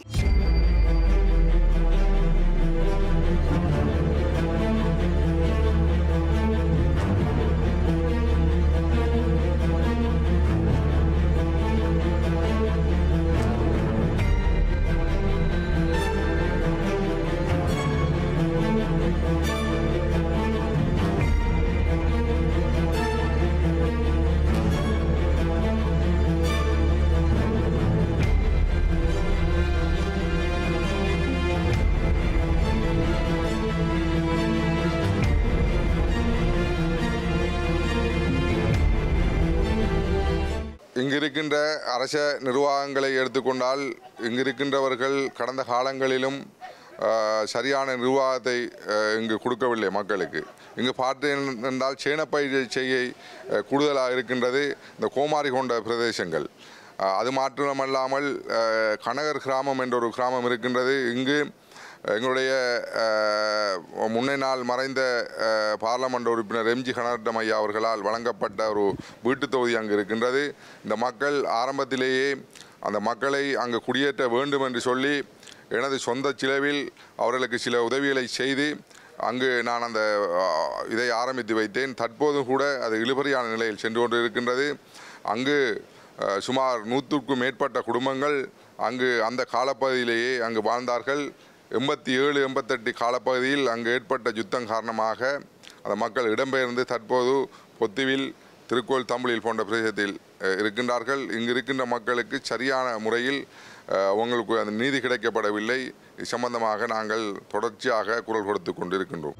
இங்கு இருக்கின்ற அரச நிர்வாகங்களை எடுத்துக்கொண்டால் இங்கு இருக்கின்றவர்கள் கடந்த காலங்களிலும் ஆஹ், சரியான நிர்வாகத்தை ஆஹ், இங்கு கொடுக்கவில்லை மக்களுக்கு இங்கு பார்த்தேன் என்றால் சேனப்பயிர் செய்கை ஆஹ், கூடுதலாக இருக்கின்றது இந்த கோமாரி கொண்ட பிரதேசங்கள் ஆஹ், அது மாத்திரமல்லாமல் ஆஹ், கனகர் கிராமம் என்ற ஒரு கிராமம் இருக்கின்றது இங்கு எங்களுடைய அஹ், முன்னை நாள் மறைந்த அஹ், பார்லமெண்ட் உறுப்பினர் எம்ஜி கனகட்டம் ஐயா அவர்களால் வழங்கப்பட்ட ஒரு வீட்டுத் தொகுதி அங்கு இருக்கின்றது இந்த மக்கள் ஆரம்பத்திலேயே அந்த மக்களை அங்கு குடியேற்ற வேண்டும் என்று சொல்லி எனது சொந்த செலவில் அவர்களுக்கு சில உதவிகளை செய்து அங்கு நான் அந்த அஹ், இதை ஆரம்பித்து வைத்தேன் தற்போதும் கூட அது இழுபறியான நிலையில் சென்று கொண்டு இருக்கின்றது அங்கு அஹ், சுமார் நூற்றுக்கும் மேற்பட்ட குடும்பங்கள் அங்கு அந்த காலப்பகுதியிலேயே அங்கு வாழ்ந்தார்கள் எண்பத்தி ஏழு எண்பத்தெட்டு காலப்பகுதியில் அங்கு ஏற்பட்ட யுத்தம் காரணமாக அந்த மக்கள் இடம்பெயர்ந்து தற்போது பொத்துவில் திருக்கோள் தமிழில் போன்ற பிரதேசத்தில் அஹ், இருக்கின்றார்கள் இங்கு இருக்கின்ற மக்களுக்கு சரியான முறையில் அஹ், உங்களுக்கு அந்த நீதி கிடைக்கப்படவில்லை இது சம்பந்தமாக நாங்கள் தொடர்ச்சியாக குரல் கொடுத்து கொண்டிருக்கின்றோம்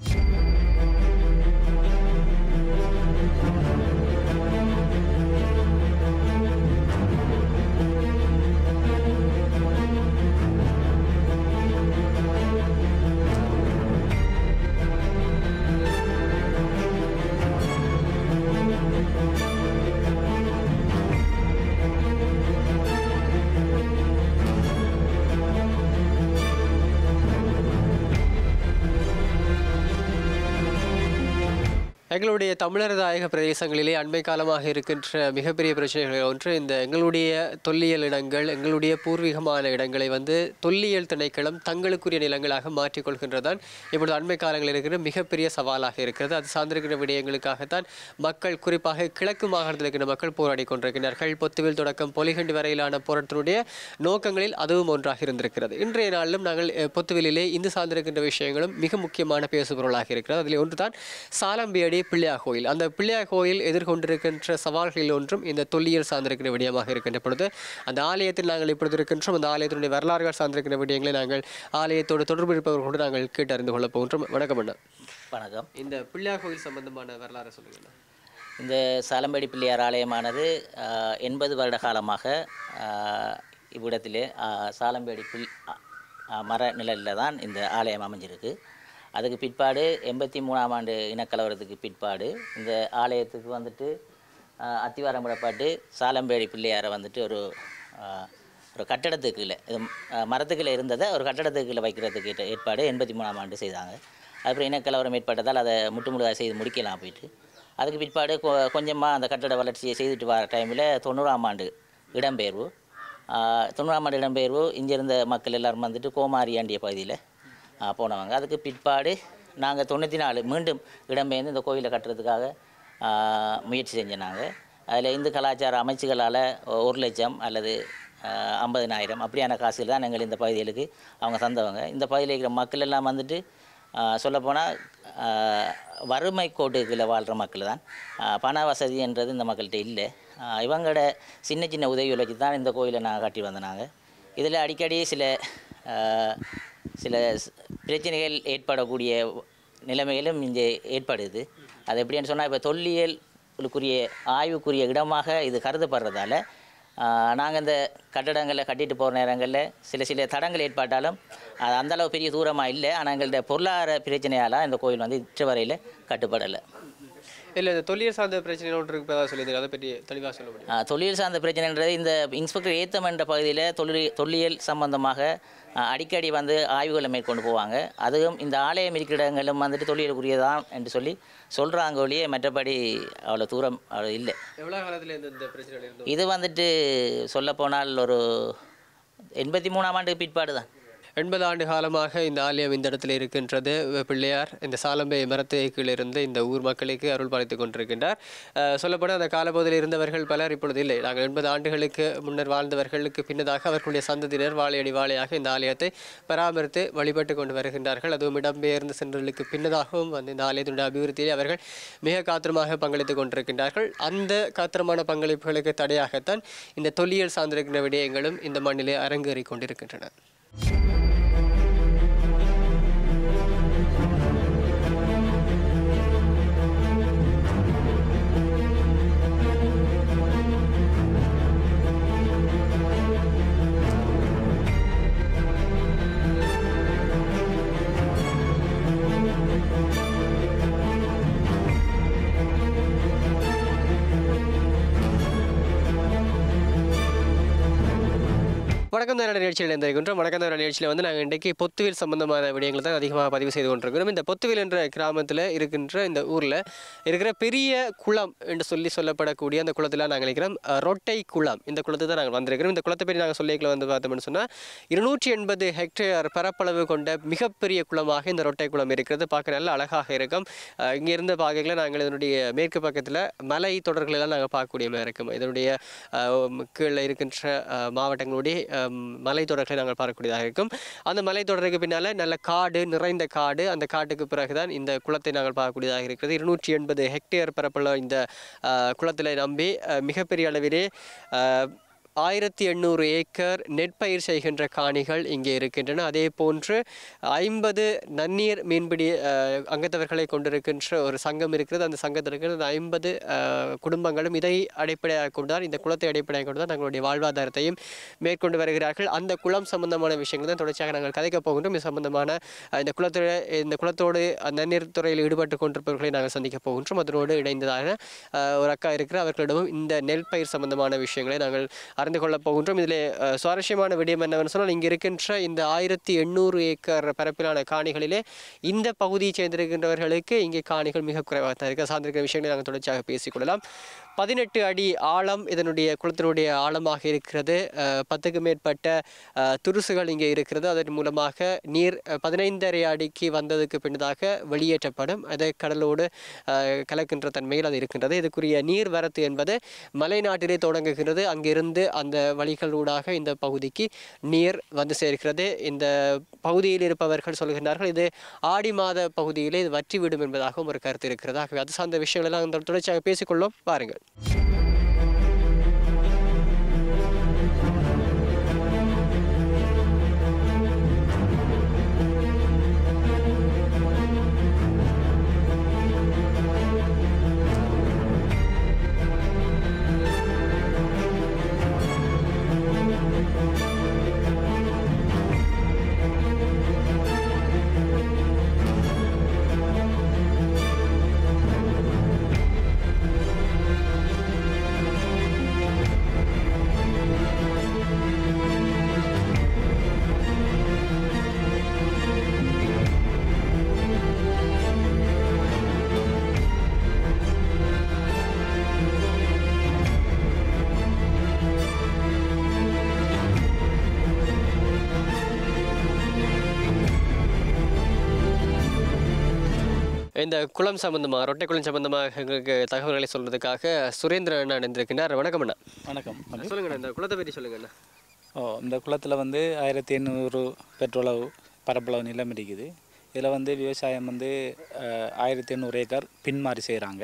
எங்களுடைய தமிழர் தாயக பிரதேசங்களிலே அண்மை காலமாக இருக்கின்ற மிகப்பெரிய பிரச்சனைகள் ஒன்று இந்த எங்களுடைய தொல்லியல் இடங்கள் எங்களுடைய பூர்வீகமான இடங்களை வந்து தொல்லியல் திணைக்களம் தங்களுக்குரிய நிலங்களாக மாற்றிக்கொள்கின்றதான் இப்பொழுது அண்மை காலங்களில் இருக்கிற மிகப்பெரிய சவாலாக இருக்கிறது அது சார்ந்திருக்கிற விடயங்களுக்காகத்தான் மக்கள் குறிப்பாக கிழக்கு மாகாணத்தில் இருக்கிற மக்கள் போராடி கொண்டிருக்கிறார்கள் பொத்துவில் தொடக்கம் பொலிகண்டி வரையிலான போராட்டத்தினுடைய நோக்கங்களில் அதுவும் ஒன்றாக இருந்திருக்கிறது இன்றைய நாளிலும் நாங்கள் அஹ், பொத்துவிலே இந்து சார்ந்திருக்கின்ற விஷயங்களும் மிக முக்கியமான பேசுபொருளாக இருக்கிறது அதில் ஒன்றுதான் சாலம்பியடி பிள்ளையார் கோயில் அந்த பிள்ளையார் கோயில் எதிர்கொண்டிருக்கின்ற சவால்களில் ஒன்றும் இந்த தொல்லியல் சார்ந்திருக்கிற விடயமாக இருக்கின்ற பொழுது அந்த ஆலயத்தில் நாங்கள் இப்பொழுது இருக்கின்றோம் அந்த ஆலயத்தினுடைய வரலாறுகள் சார்ந்திருக்கிற விடயங்களை நாங்கள் ஆலயத்தோடு தொடர்பு இருப்பவர்களோடு நாங்கள் கேட்டு அறிந்து கொள்ளப் போகின்றோம் வணக்கம் அண்ணா வணக்கம் இந்த பிள்ளையார் கோயில் சம்பந்தமான வரலாறு சொல்லுங்கள் இந்த சாலம்பேடி பிள்ளையார் ஆலயமானது ஆஹ், எண்பது வருட காலமாக ஆஹ், இவ்விடத்திலே ஆஹ், சாலம்பேடி பில் ஆஹ், மர நிழலில் தான் இந்த ஆலயம் அமைஞ்சிருக்கு அதுக்கு பிற்பாடு எண்பத்தி மூணாம் ஆண்டு இனக்கலவரத்துக்கு பிற்பாடு இந்த ஆலயத்துக்கு வந்துட்டு ஆஹ், அத்திவாரம் விடப்பட்டு சாலம்பேடி பிள்ளையாரை வந்துட்டு ஒரு ஆஹ், ஒரு கட்டடத்துக்கு கீழே இது ஆஹ், மரத்துக்குள்ளே இருந்ததை ஒரு கட்டடத்துக்கு கீழே வைக்கிறதுக்கு ஏற்ற- ஏற்பாடு எண்பத்தி மூணாம் ஆண்டு செய்தாங்க அதுக்கப்புறம் இனக்கலவரம் ஏற்பட்டதால் அதை முற்றுமுழுதாக செய்து முடிக்கலாம் போயிட்டு அதுக்கு பிற்பாடு கொ- கொஞ்சமாக அந்த கட்டட வளர்ச்சியை செய்துட்டு வர டைமில் தொண்ணூறாம் ஆண்டு இடம்பெயர்வு ஆஹ், தொண்ணூறாம் ஆண்டு இடம்பெயர்வு இங்கே இருந்த மக்கள் எல்லாரும் வந்துட்டு கோமாரியாண்டிய பகுதியில் போனவங்க அதுக்கு பிற்பாடு நாங்கள் தொண்ணூற்றி நாலு மீண்டும் இடம்பெயர்ந்து இந்த கோயிலை கட்டுறதுக்காக ஆஹ், முயற்சி செஞ்சோம் நாங்கள் அதில் இந்து கலாச்சார அமைச்சுகளால் ஒரு லட்சம் அல்லது ஆஹ், ஐம்பதினாயிரம் அப்படியான காசுகள் தான் எங்கள் இந்த பகுதிகளுக்கு அவங்க தந்தவங்க இந்த பகுதியில் இருக்கிற மக்கள் எல்லாம் வந்துட்டு சொல்லப்போனால் வறுமை கோட்டுக்குள்ளே வாழ்கிற மக்கள் தான் ஆஹ், பண வசதின்றது இந்த மக்கள்கிட்ட இல்லை ஆஹ், இவங்களோட சின்ன சின்ன உதவிகளை வச்சு தான் இந்த கோயிலை நாங்கள் கட்டி வந்தோம் நாங்கள் இதில் அடிக்கடி சில ஆஹ், சில ஸ்- பிரச்சனைகள் ஏற்படக்கூடிய நிலைமைகளும் இங்கே ஏற்படுது அது எப்படின்னு சொன்னால் இப்போ தொல்லியலுக்குரிய ஆய்வுக்குரிய இடமாக இது கருதப்படுறதால நாங்கள் இந்த கட்டடங்களை கட்டிட்டு போகிற நேரங்களில் சில சில தடங்கள் ஏற்பட்டாலும் அது அந்த அளவு பெரிய தூரமாக இல்லை ஆனால் எங்கள்ட்ட பொருளாதார பிரச்சனையால் இந்த கோயில் வந்து இற்ற வரையில் கட்டுப்படலை இல்லை இந்த தொல்லியல் சார்ந்த பிரச்சனை ஒன்று இருப்பதாக சொல்லியிருந்தீங்க அதை பற்றி தெளிவாக சொல்ல முடியும் ஆ, தொழில் சார்ந்த பிரச்சனைன்றது இந்த இன்ஸ்பெக்டர் ஏத்தம் என்ற பகுதியில் தொழில் தொல்லியல் சம்பந்தமாக ஆ, அடிக்கடி வந்து ஆய்வுகளை மேற்கொண்டு போவாங்க அதுவும் இந்த ஆலயம் இருக்கிற இடங்களும் வந்துட்டு தொழிலுக்குரியதான் என்று சொல்லி சொல்கிறாங்க ஒழிய மற்றபடி அவ்வளோ தூரம் அவ்வளோ இல்லை எவ்வளோ காலத்தில் இந்த இந்த பிரச்சனை இருந்தது இது வந்துட்டு சொல்லப்போனால் ஒரு எண்பத்தி மூணாம் ஆண்டு பிற்பாடு தான் எண்பது ஆண்டு காலமாக இந்த ஆலயம் இந்த இடத்துல இருக்கின்றது பிள்ளையார் இந்த சாலம்பை மரத்தை கீழிருந்து இந்த ஊர் மக்களுக்கு அருள் பாலித்துக் கொண்டிருக்கின்றார் அஹ் சொல்லப்போனால் அந்த காலப்பகுதியில் இருந்தவர்கள் பலர் இப்பொழுது இல்லை நாங்கள் எண்பது ஆண்டுகளுக்கு முன்னர் வாழ்ந்தவர்களுக்கு பின்னதாக அவர்களுடைய சந்ததியினர் வாழையடி வாழையாக இந்த ஆலயத்தை பராமரித்து வழிபட்டு கொண்டு வருகின்றார்கள் அதுவும் இடம்பெயர்ந்து சென்றவர்களுக்கு பின்னதாகவும் வந்து இந்த ஆலயத்தினுடைய அபிவிருத்தியை அவர்கள் மிக காத்திரமாக பங்களித்துக் கொண்டிருக்கின்றார்கள் அந்த காத்திரமான பங்களிப்புகளுக்கு தடையாகத்தான் இந்த தொல்லியல் சார்ந்திருக்கின்ற விடயங்களும் இந்த மண்ணிலே அரங்கேறிக் கொண்டிருக்கின்றன வணக்கம் தான் நிகழ்ச்சியில் இருந்திருக்கின்றோம் வணக்கம் தான் நிகழ்ச்சியில் வந்து நாங்கள் இன்றைக்கு பொத்துவில் சம்பந்தமான விடயங்களை தான் அதிகமாக பதிவு செய்து கொண்டிருக்கிறோம் இந்த பொத்துவில் என்ற கிராமத்தில் இருக்கின்ற இந்த ஊரில் இருக்கிற பெரிய குளம் என்று சொல்லி சொல்லப்படக்கூடிய அந்த குளத்தில் நாங்கள் இருக்கிறோம் அஹ், ரொட்டை குளம் இந்த குளத்துக்கு தான் நாங்கள் வந்திருக்கிறோம் இந்த குளத்தை பற்றி நாங்கள் சொல்லிக்கல வந்து பார்த்தோம்னு சொன்னால் இருநூற்றி எண்பது ஹெக்டேர் பரப்பளவு கொண்ட மிகப்பெரிய குளமாக இந்த ரொட்டை குளம் இருக்கிறது பார்க்க நல்ல அழகாக இருக்கும் அஹ், இங்கிருந்த பார்க்கல நாங்கள் இதனுடைய மேற்கு பக்கத்தில் மலை தொடர்களெல்லாம் நாங்கள் பார்க்கக்கூடிய மாதிரி இருக்கும் இதனுடைய அஹ், கீழே இருக்கின்ற அஹ், மாவட்டங்களுடைய அஹ், மலைத்தொடர்களை நாங்கள் பார்க்கக்கூடியதாக இருக்கும் அந்த மலைத்தொடருக்கு பின்னால் நல்ல காடு நிறைந்த காடு அந்த காட்டுக்கு பிறகுதான் இந்த குளத்தை நாங்கள் பார்க்கக்கூடியதாக இருக்கிறது இருநூற்றி எண்பது ஹெக்டேர் பரப்புள்ள இந்த அஹ், குளத்திலே நம்பி அஹ், மிகப்பெரிய அளவிலே அஹ், ஆயிரத்தி எண்ணூறு ஏக்கர் நெற்பயிர் செய்கின்ற காணிகள் இங்கே இருக்கின்றன அதே போன்று ஐம்பது நன்னீர் மீன்பிடி அஹ், அங்கத்தவர்களை கொண்டிருக்கின்ற ஒரு சங்கம் இருக்கிறது அந்த சங்கத்தில் இருக்கிற அந்த ஐம்பது குடும்பங்களும் இதை அடிப்படையாக கொண்டுதான் இந்த குளத்தை அடிப்படையாக கொண்டுதான் தங்களுடைய வாழ்வாதாரத்தையும் மேற்கொண்டு வருகிறார்கள் அந்த குளம் சம்பந்தமான விஷயங்கள் தான் தொடர்ச்சியாக நாங்கள் கதைக்க போகின்றோம் இது சம்பந்தமான அஹ், இந்த குளத்தோட இந்த குளத்தோடு நன்னீர் துறையில் ஈடுபட்டு கொண்டிருப்பவர்களை நாங்கள் சந்திக்க போகின்றோம் அதனோடு இணைந்ததாக அஹ், ஒரு அக்கா இருக்கிற அவர்களிடமும் இந்த நெல் பயிர் சம்பந்தமான விஷயங்களை நாங்கள் அறிந்து கொள்ளப் போகின்றோம் இதில் அஹ், சுவாரஸ்யமான விடயம் என்னவென்று சொன்னால் இங்கே இருக்கின்ற இந்த ஆயிரத்தி எண்ணூறு ஏக்கர் பரப்பிலான காணிகளிலே இந்த பகுதியை சேர்ந்திருக்கின்றவர்களுக்கு இங்கே காணிகள் மிக குறைவாக தான் இருக்க சார்ந்திருக்கிற விஷயங்களை நாங்கள் தொடர்ச்சியாக பேசிக்கொள்ளலாம் பதினெட்டு அடி ஆழம் இதனுடைய குளத்தினுடைய ஆழமாக இருக்கிறது அஹ், பத்துக்கு மேற்பட்ட அஹ், துருசுகள் இங்கே இருக்கிறது அதன் மூலமாக நீர் அஹ், பதினைந்தரை அடிக்கு வந்ததுக்கு பின்னதாக வெளியேற்றப்படும் அதை கடலோடு அஹ், கலக்கின்ற தன்மையில் அது இருக்கின்றது இதுக்குரிய நீர் வரத்து என்பது மலைநாட்டிலே தொடங்குகிறது அங்கிருந்து அந்த வழிகளூடாக இந்த பகுதிக்கு நீர் வந்து சேர்க்கிறது இந்த பகுதியில் இருப்பவர்கள் சொல்கின்றார்கள் இது ஆடி மாத பகுதியிலே இது வற்றிவிடும் என்பதாகவும் ஒரு கருத்து இருக்கிறது ஆகவே அது சார்ந்த விஷயங்கள் எல்லாம் இந்த தொடர்ச்சியாக பேசிக்கொள்ளும் பாருங்கள் இந்த குளம் சம்பந்தமாக ரொட்டை குளம் சம்பந்தமாக எங்களுக்கு தகவல்களை சொல்றதுக்காக சுரேந்திரன் அண்ணா இணைந்திருக்கின்றார் வணக்கம் அண்ணா வணக்கம் சொல்லுங்க இந்த குளத்தை பற்றி சொல்லுங்க அண்ணா ஓ இந்த குளத்தில் வந்து ஆயிரத்தி எண்ணூறு பெட்ரோளவு பரப்பளவு நிலம் இருக்குது இதில் வந்து விவசாயம் வந்து அஹ், ஆயிரத்தி எண்ணூறு ஏக்கர் பின்மாறி செய்கிறாங்க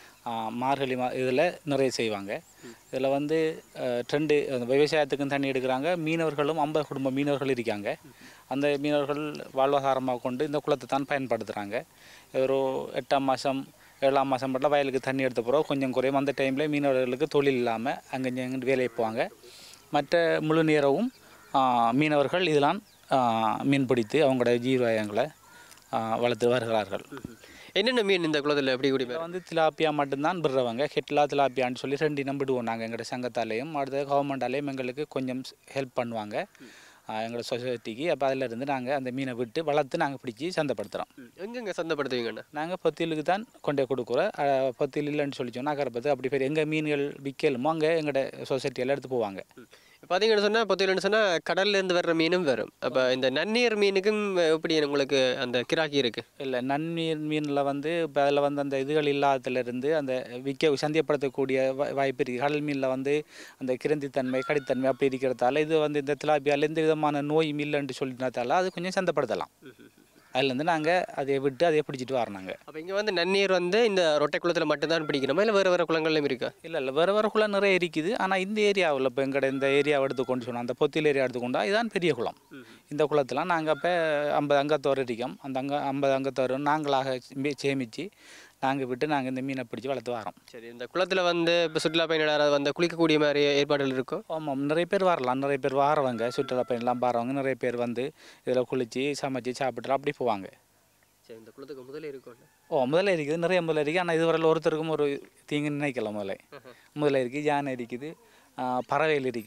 மார்கழி மா இதில் நிறைய செய்வாங்க இதில் வந்து அஹ், ட்ரெண்டு அந்த விவசாயத்துக்கும் தண்ணி எடுக்கிறாங்க மீனவர்களும் ஐம்பது குடும்ப மீனவர்கள் இருக்காங்க அந்த மீனவர்கள் வாழ்வாதாரமாக கொண்டு இந்த குளத்தை தான் பயன்படுத்துகிறாங்க ஒரு எட்டாம் மாதம் ஏழாம் மாதம் மட்டும் வயலுக்கு தண்ணி எடுத்த பிறகு கொஞ்சம் குறையும் அந்த டைமில் மீனவர்களுக்கு தொழில் இல்லாமல் அங்கே இங்கே வேலைக்கு போவாங்க மற்ற முழு நேரமும் ஆ, மீனவர்கள் இதெல்லாம் ஆ, மீன் பிடித்து அவங்களோட ஜீவாயங்களை ஆ, வளர்த்து வருகிறார்கள் என்னென்ன மீன் இந்த குளத்தில் எப்படி குடி இதில் வந்து திலாப்பியா மட்டும்தான் விடுறவங்க ஹெட்லா திலாப்பியான்னு சொல்லி ரெண்டு இனம் விடுவோம் நாங்கள் எங்களோட சங்கத்தாலேயும் அடுத்தது கவர்மெண்டாலேயும் எங்களுக்கு கொஞ்சம் ஹெல்ப் பண்ணுவாங்க ஆ, எங்களோட சொசைட்டிக்கு அப்போ அதில் இருந்து நாங்கள் அந்த மீனை விட்டு வளர்த்து நாங்கள் பிடிச்சி சந்தைப்படுத்துகிறோம் எங்கெங்க சந்தைப்படுத்துவீங்க அண்ணா நாங்கள் பொத்திலுக்கு தான் கொண்டே கொடுக்குறோம் அஹ், பொத்தில் இல்லைன்னு சொல்லி சொன்னால் அக்கறைப்பத்து அப்படி பேர் எங்கள் மீன்கள் விற்கலுமோ அங்கே எங்களோட சொசைட்டியில் எடுத்து போவாங்க பார்த்தீங்கன்னு சொன்னால் பொத்திலன்னு சொன்னால் கடல்லேருந்து வர்ற மீனும் வரும் அப்போ இந்த நன்னீர் மீனுக்கும் எப்படி உங்களுக்கு அந்த கிராக்கி இருக்குது இல்லை நன்னீர் மீனில் வந்து இப்போ அதில் வந்து அந்த இதுகள் இல்லாததுலேருந்து அந்த விற்க சந்தைப்படுத்தக்கூடிய வா- வாய்ப்பு இருக்குது கடல் மீனில் வந்து அந்த கிரந்தித்தன்மை கடித்தன்மை அப்படி இருக்கிறதால இது வந்து இந்த திலாப்பியால் எந்த விதமான நோயும் இல்லைன்னு சொல்லினதால அது கொஞ்சம் சந்தைப்படுத்தலாம் அதுலேருந்து நாங்கள் அதை விட்டு அதை பிடிச்சிட்டு வரோம் நாங்கள் அப்போ இங்கே வந்து நன்னீர் வந்து இந்த ரொட்டை குளத்தில் மட்டும்தான் பிடிக்கணுமா இல்லை வேறு வேறு குளங்கள்லையும் இருக்கா இல்லை இல்லை வேறு வேறு குளம் நிறைய இருக்குது ஆனால் இந்த ஏரியாவில் இப்போ எங்கட இந்த ஏரியாவை எடுத்துக்கொண்டு சொன்னோம் அந்த பொத்தில் ஏரியா எடுத்துக்கொண்டா இதுதான் பெரிய குளம் இந்த குளத்தில் நாங்கள் அப்போ ஐம்பது அங்கத்தோர் இருக்கோம் அந்த அங்க ஐம்பது அங்கத்தோர் நாங்களாக மே- சேமித்து நாங்கள் விட்டு நாங்கள் இந்த மீனை பிடிச்சி வளர்த்து வரோம் சரி இந்த குளத்தில் வந்து இப்போ சுற்றுலா பயணிகள் யாராவது வந்து குளிக்கக்கூடிய மாதிரி ஏற்பாடுகள் இருக்கும் ஆமாம் நிறைய பேர் வரலாம் நிறைய பேர் வாரவங்க சுற்றுலா பயணிலாம் பாரவங்க நிறைய பேர் வந்து இதில் குளித்து சமைச்சு சாப்பிட்டு அப்படி போவாங்க சரி இந்த குளத்துக்கு முதல்ல இருக்கும் ஓ முதல்ல இருக்குது நிறைய முதல்ல இருக்குது ஆனால் இதுவரையில் ஒருத்தருக்கும் ஒரு தீங்கு நினைக்கல முதல்ல முதல்ல இருக்குது யானை இருக்குது ஆ, பறவைகள் இருக்குது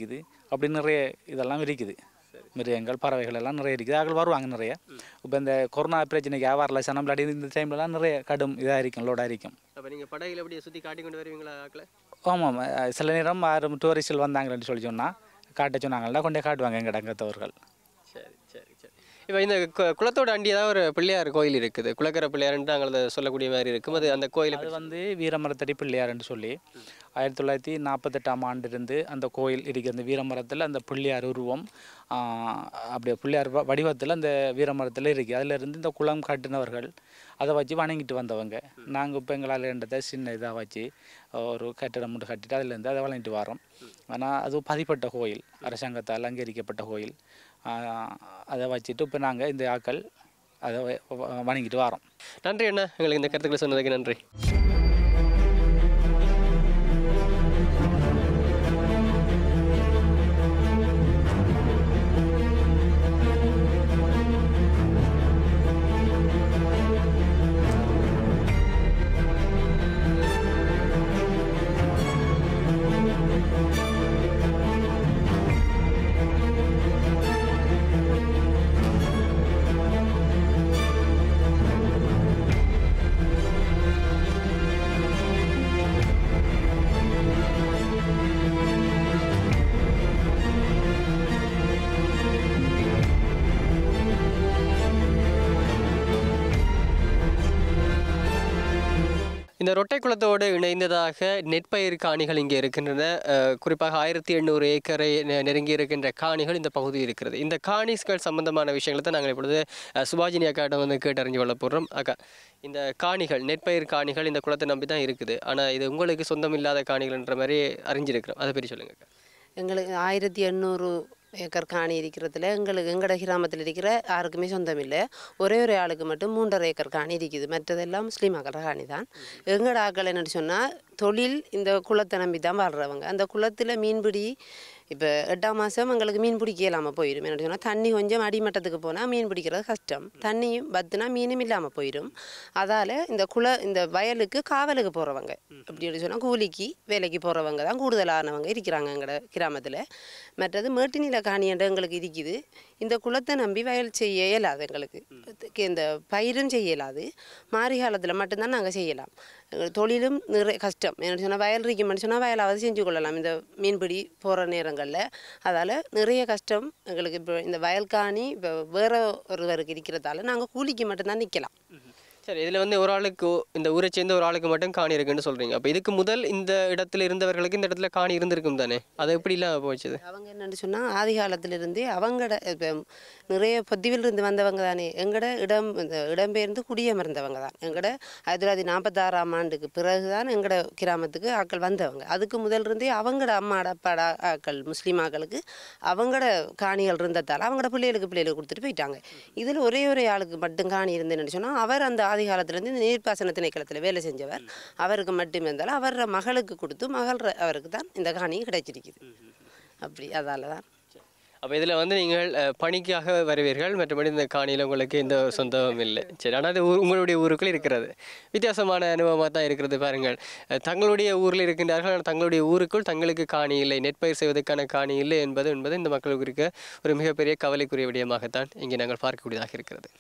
அப்படி நிறைய இதெல்லாம் இருக்குது மிருகங்கள் பறவைகள் எல்லாம் நிறைய இருக்குது ஆக்கள் வருவாங்க நிறைய இப்போ இந்த கொரோனா பிரச்சனைக்கு வியாபாரம் சனம் இல்லாட்டி இந்த டைம்லலாம் நிறைய கடும் இதாக இருக்கும் லோடாக இருக்கும் அப்போ நீங்கள் படகுல எப்படி சுற்றி காட்டி கொண்டு வருவீங்களா ஆக்களை ஆமாம் அஹ் சில நேரம் யாரும் டூரிஸ்டில் வந்தாங்கன்னு சொல்லி சொன்னால் காட்ட சொன்னாங்கன்னா கொண்டே காட்டுவாங்க எங்கள் அங்கத்தவர்கள் சரி சரி சரி இப்போ இந்த கு- குளத்தோட அண்டி ஏதாவது ஒரு பிள்ளையார் கோயில் இருக்குது குளக்கரை பிள்ளையார்ன்ட்டு நாங்கள் அதை சொல்லக்கூடிய மாதிரி இருக்கும் அது அந்த கோயிலை அது வந்து வீரமரத்தடி பிள்ளையார்னு சொல்லி ஆயிரத்தி தொள்ளாயிரத்தி நாற்பத்தெட்டாம் ஆண்டிலிருந்து அந்த கோயில் இருக்குது அந்த வீரமரத்தில் அந்த பிள்ளையார் உருவம் ஆஹ், அப்படியே பிள்ளையார் வ- வடிவத்தில் அந்த வீரமரத்தில் இருக்குது அதிலிருந்து இந்த குளம் கட்டினவர்கள் அதை வச்சு வணங்கிட்டு வந்தவங்க நாங்கள் இப்போ எங்களால் என்றதை சின்ன இதாக வச்சு ஒரு கட்டிடம் மட்டும் கட்டிட்டு அதுலேருந்து அதை வளங்கிட்டு வரோம் ஆனால் அது பதிப்பட்ட கோயில் அரசாங்கத்தால் அங்கீகரிக்கப்பட்ட கோயில் ஆஹ், அதை வச்சுட்டு இப்போ நாங்கள் இந்த ஆக்கள் அதை வ- வ- வணங்கிட்டு வரோம் நன்றி அண்ணா எங்களுக்கு இந்த கருத்துக்களை சொன்னதுக்கு நன்றி இந்த ரொட்டை குளத்தோடு இணைந்ததாக நெற்பயிர் காணிகள் இங்கே இருக்கின்றன அஹ், குறிப்பாக ஆயிரத்தி எண்ணூறு ஏக்கரை நெ- நெருங்கி இருக்கின்ற காணிகள் இந்த பகுதியில் இருக்கிறது இந்த காணிஸ்கள் சம்பந்தமான விஷயங்களை தான் நாங்கள் இப்பொழுது அஹ், சுபாஜினி அக்காட்ட வந்து கேட்டறிஞ்சு கொள்ள போகிறோம் அக்கா இந்த காணிகள் நெற்பயிர் காணிகள் இந்த குளத்தை நம்பி தான் இருக்குது ஆனால் இது உங்களுக்கு சொந்தம் இல்லாத காணிகள்ன்ற மாதிரி அறிஞ்சிருக்கிறோம் அதை பற்றி சொல்லுங்க அக்கா எங்களுக்கு ஆயிரத்தி எண்ணூறு ஏக்கர் காணி இருக்கிறதுல எங்களுக்கு எங்களோட கிராமத்தில் இருக்கிற யாருக்குமே சொந்தம் இல்லை ஒரே ஒரு ஆளுக்கு மட்டும் மூன்றரை ஏக்கர் காணி இருக்குது மற்றதெல்லாம் முஸ்லீம் ஆக்கிற காணி தான் எங்களோட ஆக்கள் என்னன்னு சொன்னால் தொழில் இந்த குளத்தை நம்பி தான் வாழ்கிறவங்க அந்த குளத்தில் மீன்பிடி இப்போ எட்டாம் மாதம் எங்களுக்கு மீன் பிடிக்க இல்லாமல் போயிடும் என்ன சொன்னால் தண்ணி கொஞ்சம் அடிமட்டத்துக்கு போனால் மீன் பிடிக்கிறது கஷ்டம் தண்ணியும் பத்துனா மீனும் இல்லாமல் போயிடும் அதால் இந்த குள இந்த வயலுக்கு காவலுக்கு போகிறவங்க அப்படின்னு சொன்னால் கூலிக்கு வேலைக்கு போகிறவங்க தான் கூடுதலானவங்க இருக்கிறாங்க எங்களோட கிராமத்தில் மற்றது மேட்டு நில காணியன்ற எங்களுக்கு இருக்குது இந்த குளத்தை நம்பி வயல் செய்ய இயலாது எங்களுக்கு இதுக்கு இந்த பயிரும் செய்ய இயலாது மாரி காலத்தில் மட்டும்தான் நாங்கள் செய்யலாம் எங்கள் தொழிலும் நிறைய கஷ்டம் என்ன சொன்னால் வயல் இருக்குமென்னு சொன்னால் வயலாவது செஞ்சு கொள்ளலாம் இந்த மீன்பிடி போகிற நேரங்களில் அதால் நிறைய கஷ்டம் எங்களுக்கு இப்போ இந்த வயல் காணி இப்போ வேற ஒருவருக்கு இருக்கிறதால நாங்கள் கூலிக்கு மட்டும்தான் நிற்கலாம் சரி இதில் வந்து ஒரு ஆளுக்கு இந்த ஊரை சேர்ந்த ஒரு ஆளுக்கு மட்டும் காணி இருக்குன்னு சொல்கிறீங்க அப்போ இதுக்கு முதல் இந்த இடத்துல இருந்தவர்களுக்கு இந்த இடத்துல காணி இருந்திருக்கும் தானே அது எப்படி இல்லாமல் போச்சுது அவங்க என்னன்னு சொன்னால் ஆதி காலத்திலிருந்தே அவங்களோட இப்போ நிறைய பொத்திவில் இருந்து வந்தவங்க தானே எங்களோட இடம் இந்த இடம்பெயர்ந்து குடியமர்ந்தவங்க தான் எங்களோட ஆயிரத்தி தொள்ளாயிரத்தி நாற்பத்தாறாம் ஆண்டுக்கு பிறகு தான் எங்களோட கிராமத்துக்கு ஆட்கள் வந்தவங்க அதுக்கு முதல் இருந்தே அவங்களோட அம்மாட அப்பாட ஆக்கள் முஸ்லீம் ஆக்களுக்கு அவங்களோட காணிகள் இருந்ததால் அவங்களோட பிள்ளைகளுக்கு பிள்ளைகளுக்கு கொடுத்துட்டு போயிட்டாங்க இதில் ஒரே ஒரே ஆளுக்கு மட்டும் காணி இருந்துன்னு சொன்னால் அவர் அந்த ஆதி காலத்துலேருந்து இந்த நீர்ப்பாசன திணைக்களத்தில் வேலை செஞ்சவர் அவருக்கு மட்டும் இருந்தாலும் அவரோட மகளுக்கு கொடுத்து மகள் அவருக்கு தான் இந்த காணி கிடைச்சிருக்குது அப்படி அதால தான் அப்போ இதில் வந்து நீங்கள் அஹ், பணிக்காக வருவீர்கள் மற்றபடி இந்த காணியில் உங்களுக்கு எந்த சொந்தமும் இல்லை சரி ஆனால் அது ஊர் உங்களுடைய ஊருக்குள் இருக்கிறது வித்தியாசமான அனுபவமாக தான் இருக்கிறது பாருங்கள் அஹ், தங்களுடைய ஊரில் இருக்கின்றார்கள் ஆனால் தங்களுடைய ஊருக்குள் தங்களுக்கு காணி இல்லை நெற்பயிர் செய்வதற்கான காணி இல்லை என்பது என்பது இந்த மக்களுக்கு இருக்க ஒரு மிகப்பெரிய கவலைக்குரிய விடயமாகத்தான் இங்கே நாங்கள் பார்க்கக்கூடியதாக இருக்கிறது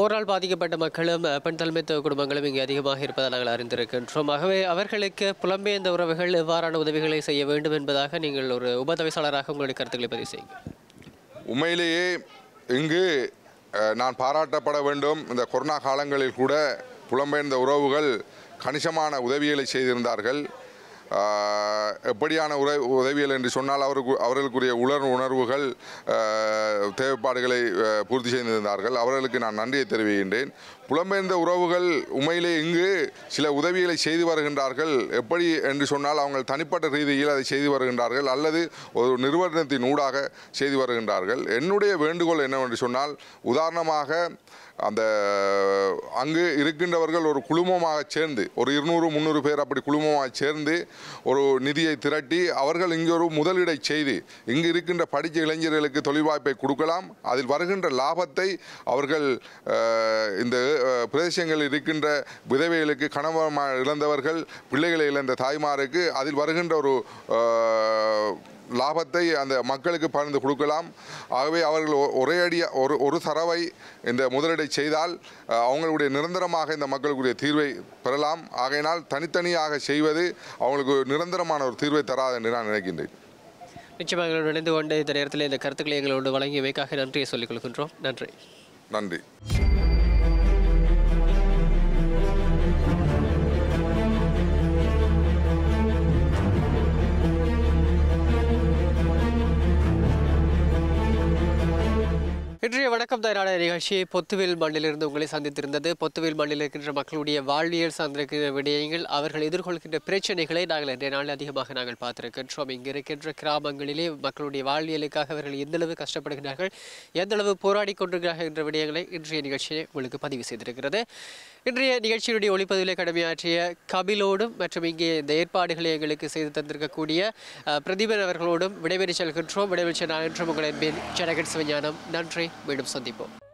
போரால் பாதிக்கப்பட்ட மக்களும் அஹ், பெண் தலைமைத்துவ குடும்பங்களும் இங்கே அதிகமாக இருப்பதாக நாங்கள் அறிந்திருக்கின்றோம் ஆகவே அவர்களுக்கு புலம்பெயர்ந்த உறவுகள் எவ்வாறான உதவிகளை செய்ய வேண்டும் என்பதாக நீங்கள் ஒரு உபதவிசாளராக உங்களுடைய கருத்துக்களை பதிவு செய்யுங்கள் உண்மையிலேயே இங்கு அஹ், நான் பாராட்டப்பட வேண்டும் இந்த கொரோனா காலங்களில் கூட புலம்பெயர்ந்த உறவுகள் கணிசமான உதவிகளை செய்திருந்தார்கள் அஹ், எப்படியான உற உதவிகள் என்று சொன்னால் அவருக்கு அவர்களுக்குரிய உலர் உணர்வுகள் அஹ், தேவைப்பாடுகளை அஹ், பூர்த்தி செய்திருந்தார்கள் அவர்களுக்கு நான் நன்றியை தெரிவிக்கின்றேன் புலம்பெயர்ந்த உறவுகள் உண்மையிலே இங்கு சில உதவிகளை செய்து வருகின்றார்கள் எப்படி என்று சொன்னால் அவங்க தனிப்பட்ட ரீதியில் அதை செய்து வருகின்றார்கள் அல்லது ஒரு நிறுவனத்தின் ஊடாக செய்து வருகின்றார்கள் என்னுடைய வேண்டுகோள் என்னவென்று சொன்னால் உதாரணமாக அந்த அங்கு இருக்கின்றவர்கள் ஒரு குழுமமாக சேர்ந்து ஒரு இருநூறு முந்நூறு பேர் அப்படி குழுமமாக சேர்ந்து ஒரு நிதியை திரட்டி அவர்கள் இங்கு ஒரு முதலீடை செய்து இங்கு இருக்கின்ற படித்த இளைஞர்களுக்கு தொழில் வாய்ப்பை கொடுக்கலாம் அதில் வருகின்ற லாபத்தை அவர்கள் அஹ், இந்த அஹ், பிரதேசங்களில் இருக்கின்ற விதவைகளுக்கு கணவன் இழந்தவர்கள் பிள்ளைகளை இழந்த தாய்மாருக்கு அதில் வருகின்ற ஒரு அஹ், லாபத்தை அந்த மக்களுக்கு பகிர்ந்து கொடுக்கலாம் ஆகவே அவர்கள் ஒ- ஒரே அடியாக ஒரு ஒரு தரவை இந்த முதலீடை செய்தால் அஹ், அவங்களுடைய நிரந்தரமாக இந்த மக்களுக்குரிய தீர்வை பெறலாம் ஆகையினால் தனித்தனியாக செய்வது அவங்களுக்கு நிரந்தரமான ஒரு தீர்வை தராது என்று நான் நினைக்கின்றேன் நிச்சயமாக எங்களோடு இணைந்து கொண்டு இந்த நேரத்தில் இந்த கருத்துக்களை எங்களோடு வழங்கியமைக்காக நன்றியை சொல்லிக் கொள்கின்றோம் நன்றி நன்றி இன்றைய வணக்கம் தயாரான நிகழ்ச்சி பொத்துவில் மண்ணிலிருந்து உங்களை சந்தித்திருந்தது பொத்துவில் மண்ணில் இருக்கின்ற மக்களுடைய வாழ்வியல் சார்ந்திருக்கிற விடயங்கள் அவர்கள் எதிர்கொள்கின்ற பிரச்சனைகளை நாங்கள் இன்றைய நாளில் அதிகமாக நாங்கள் பார்த்திருக்கின்றோம் இங்கு இருக்கின்ற கிராமங்களிலே மக்களுடைய வாழ்வியலுக்காக அவர்கள் எந்தளவு கஷ்டப்படுகிறார்கள் எந்தளவு போராடி கொண்டிருக்கிறார்கள் என்ற விடயங்களை இன்றைய நிகழ்ச்சியை உங்களுக்கு பதிவு செய்திருக்கிறது இன்றைய நிகழ்ச்சியினுடைய ஒளிப்பதிவிலே கடமையாற்றிய கபிலோடும் மற்றும் இங்கே இந்த ஏற்பாடுகளை எங்களுக்கு செய்து தந்திருக்கக்கூடிய அஹ், பிரதீபன் அவர்களோடும் விடைபெறி செல்கின்றோம் விடைபெறி நான் என்றும் உங்கள் என்பேன் ஜனகன் சிவஞானம் நன்றி மீண்டும் சந்திப்போம்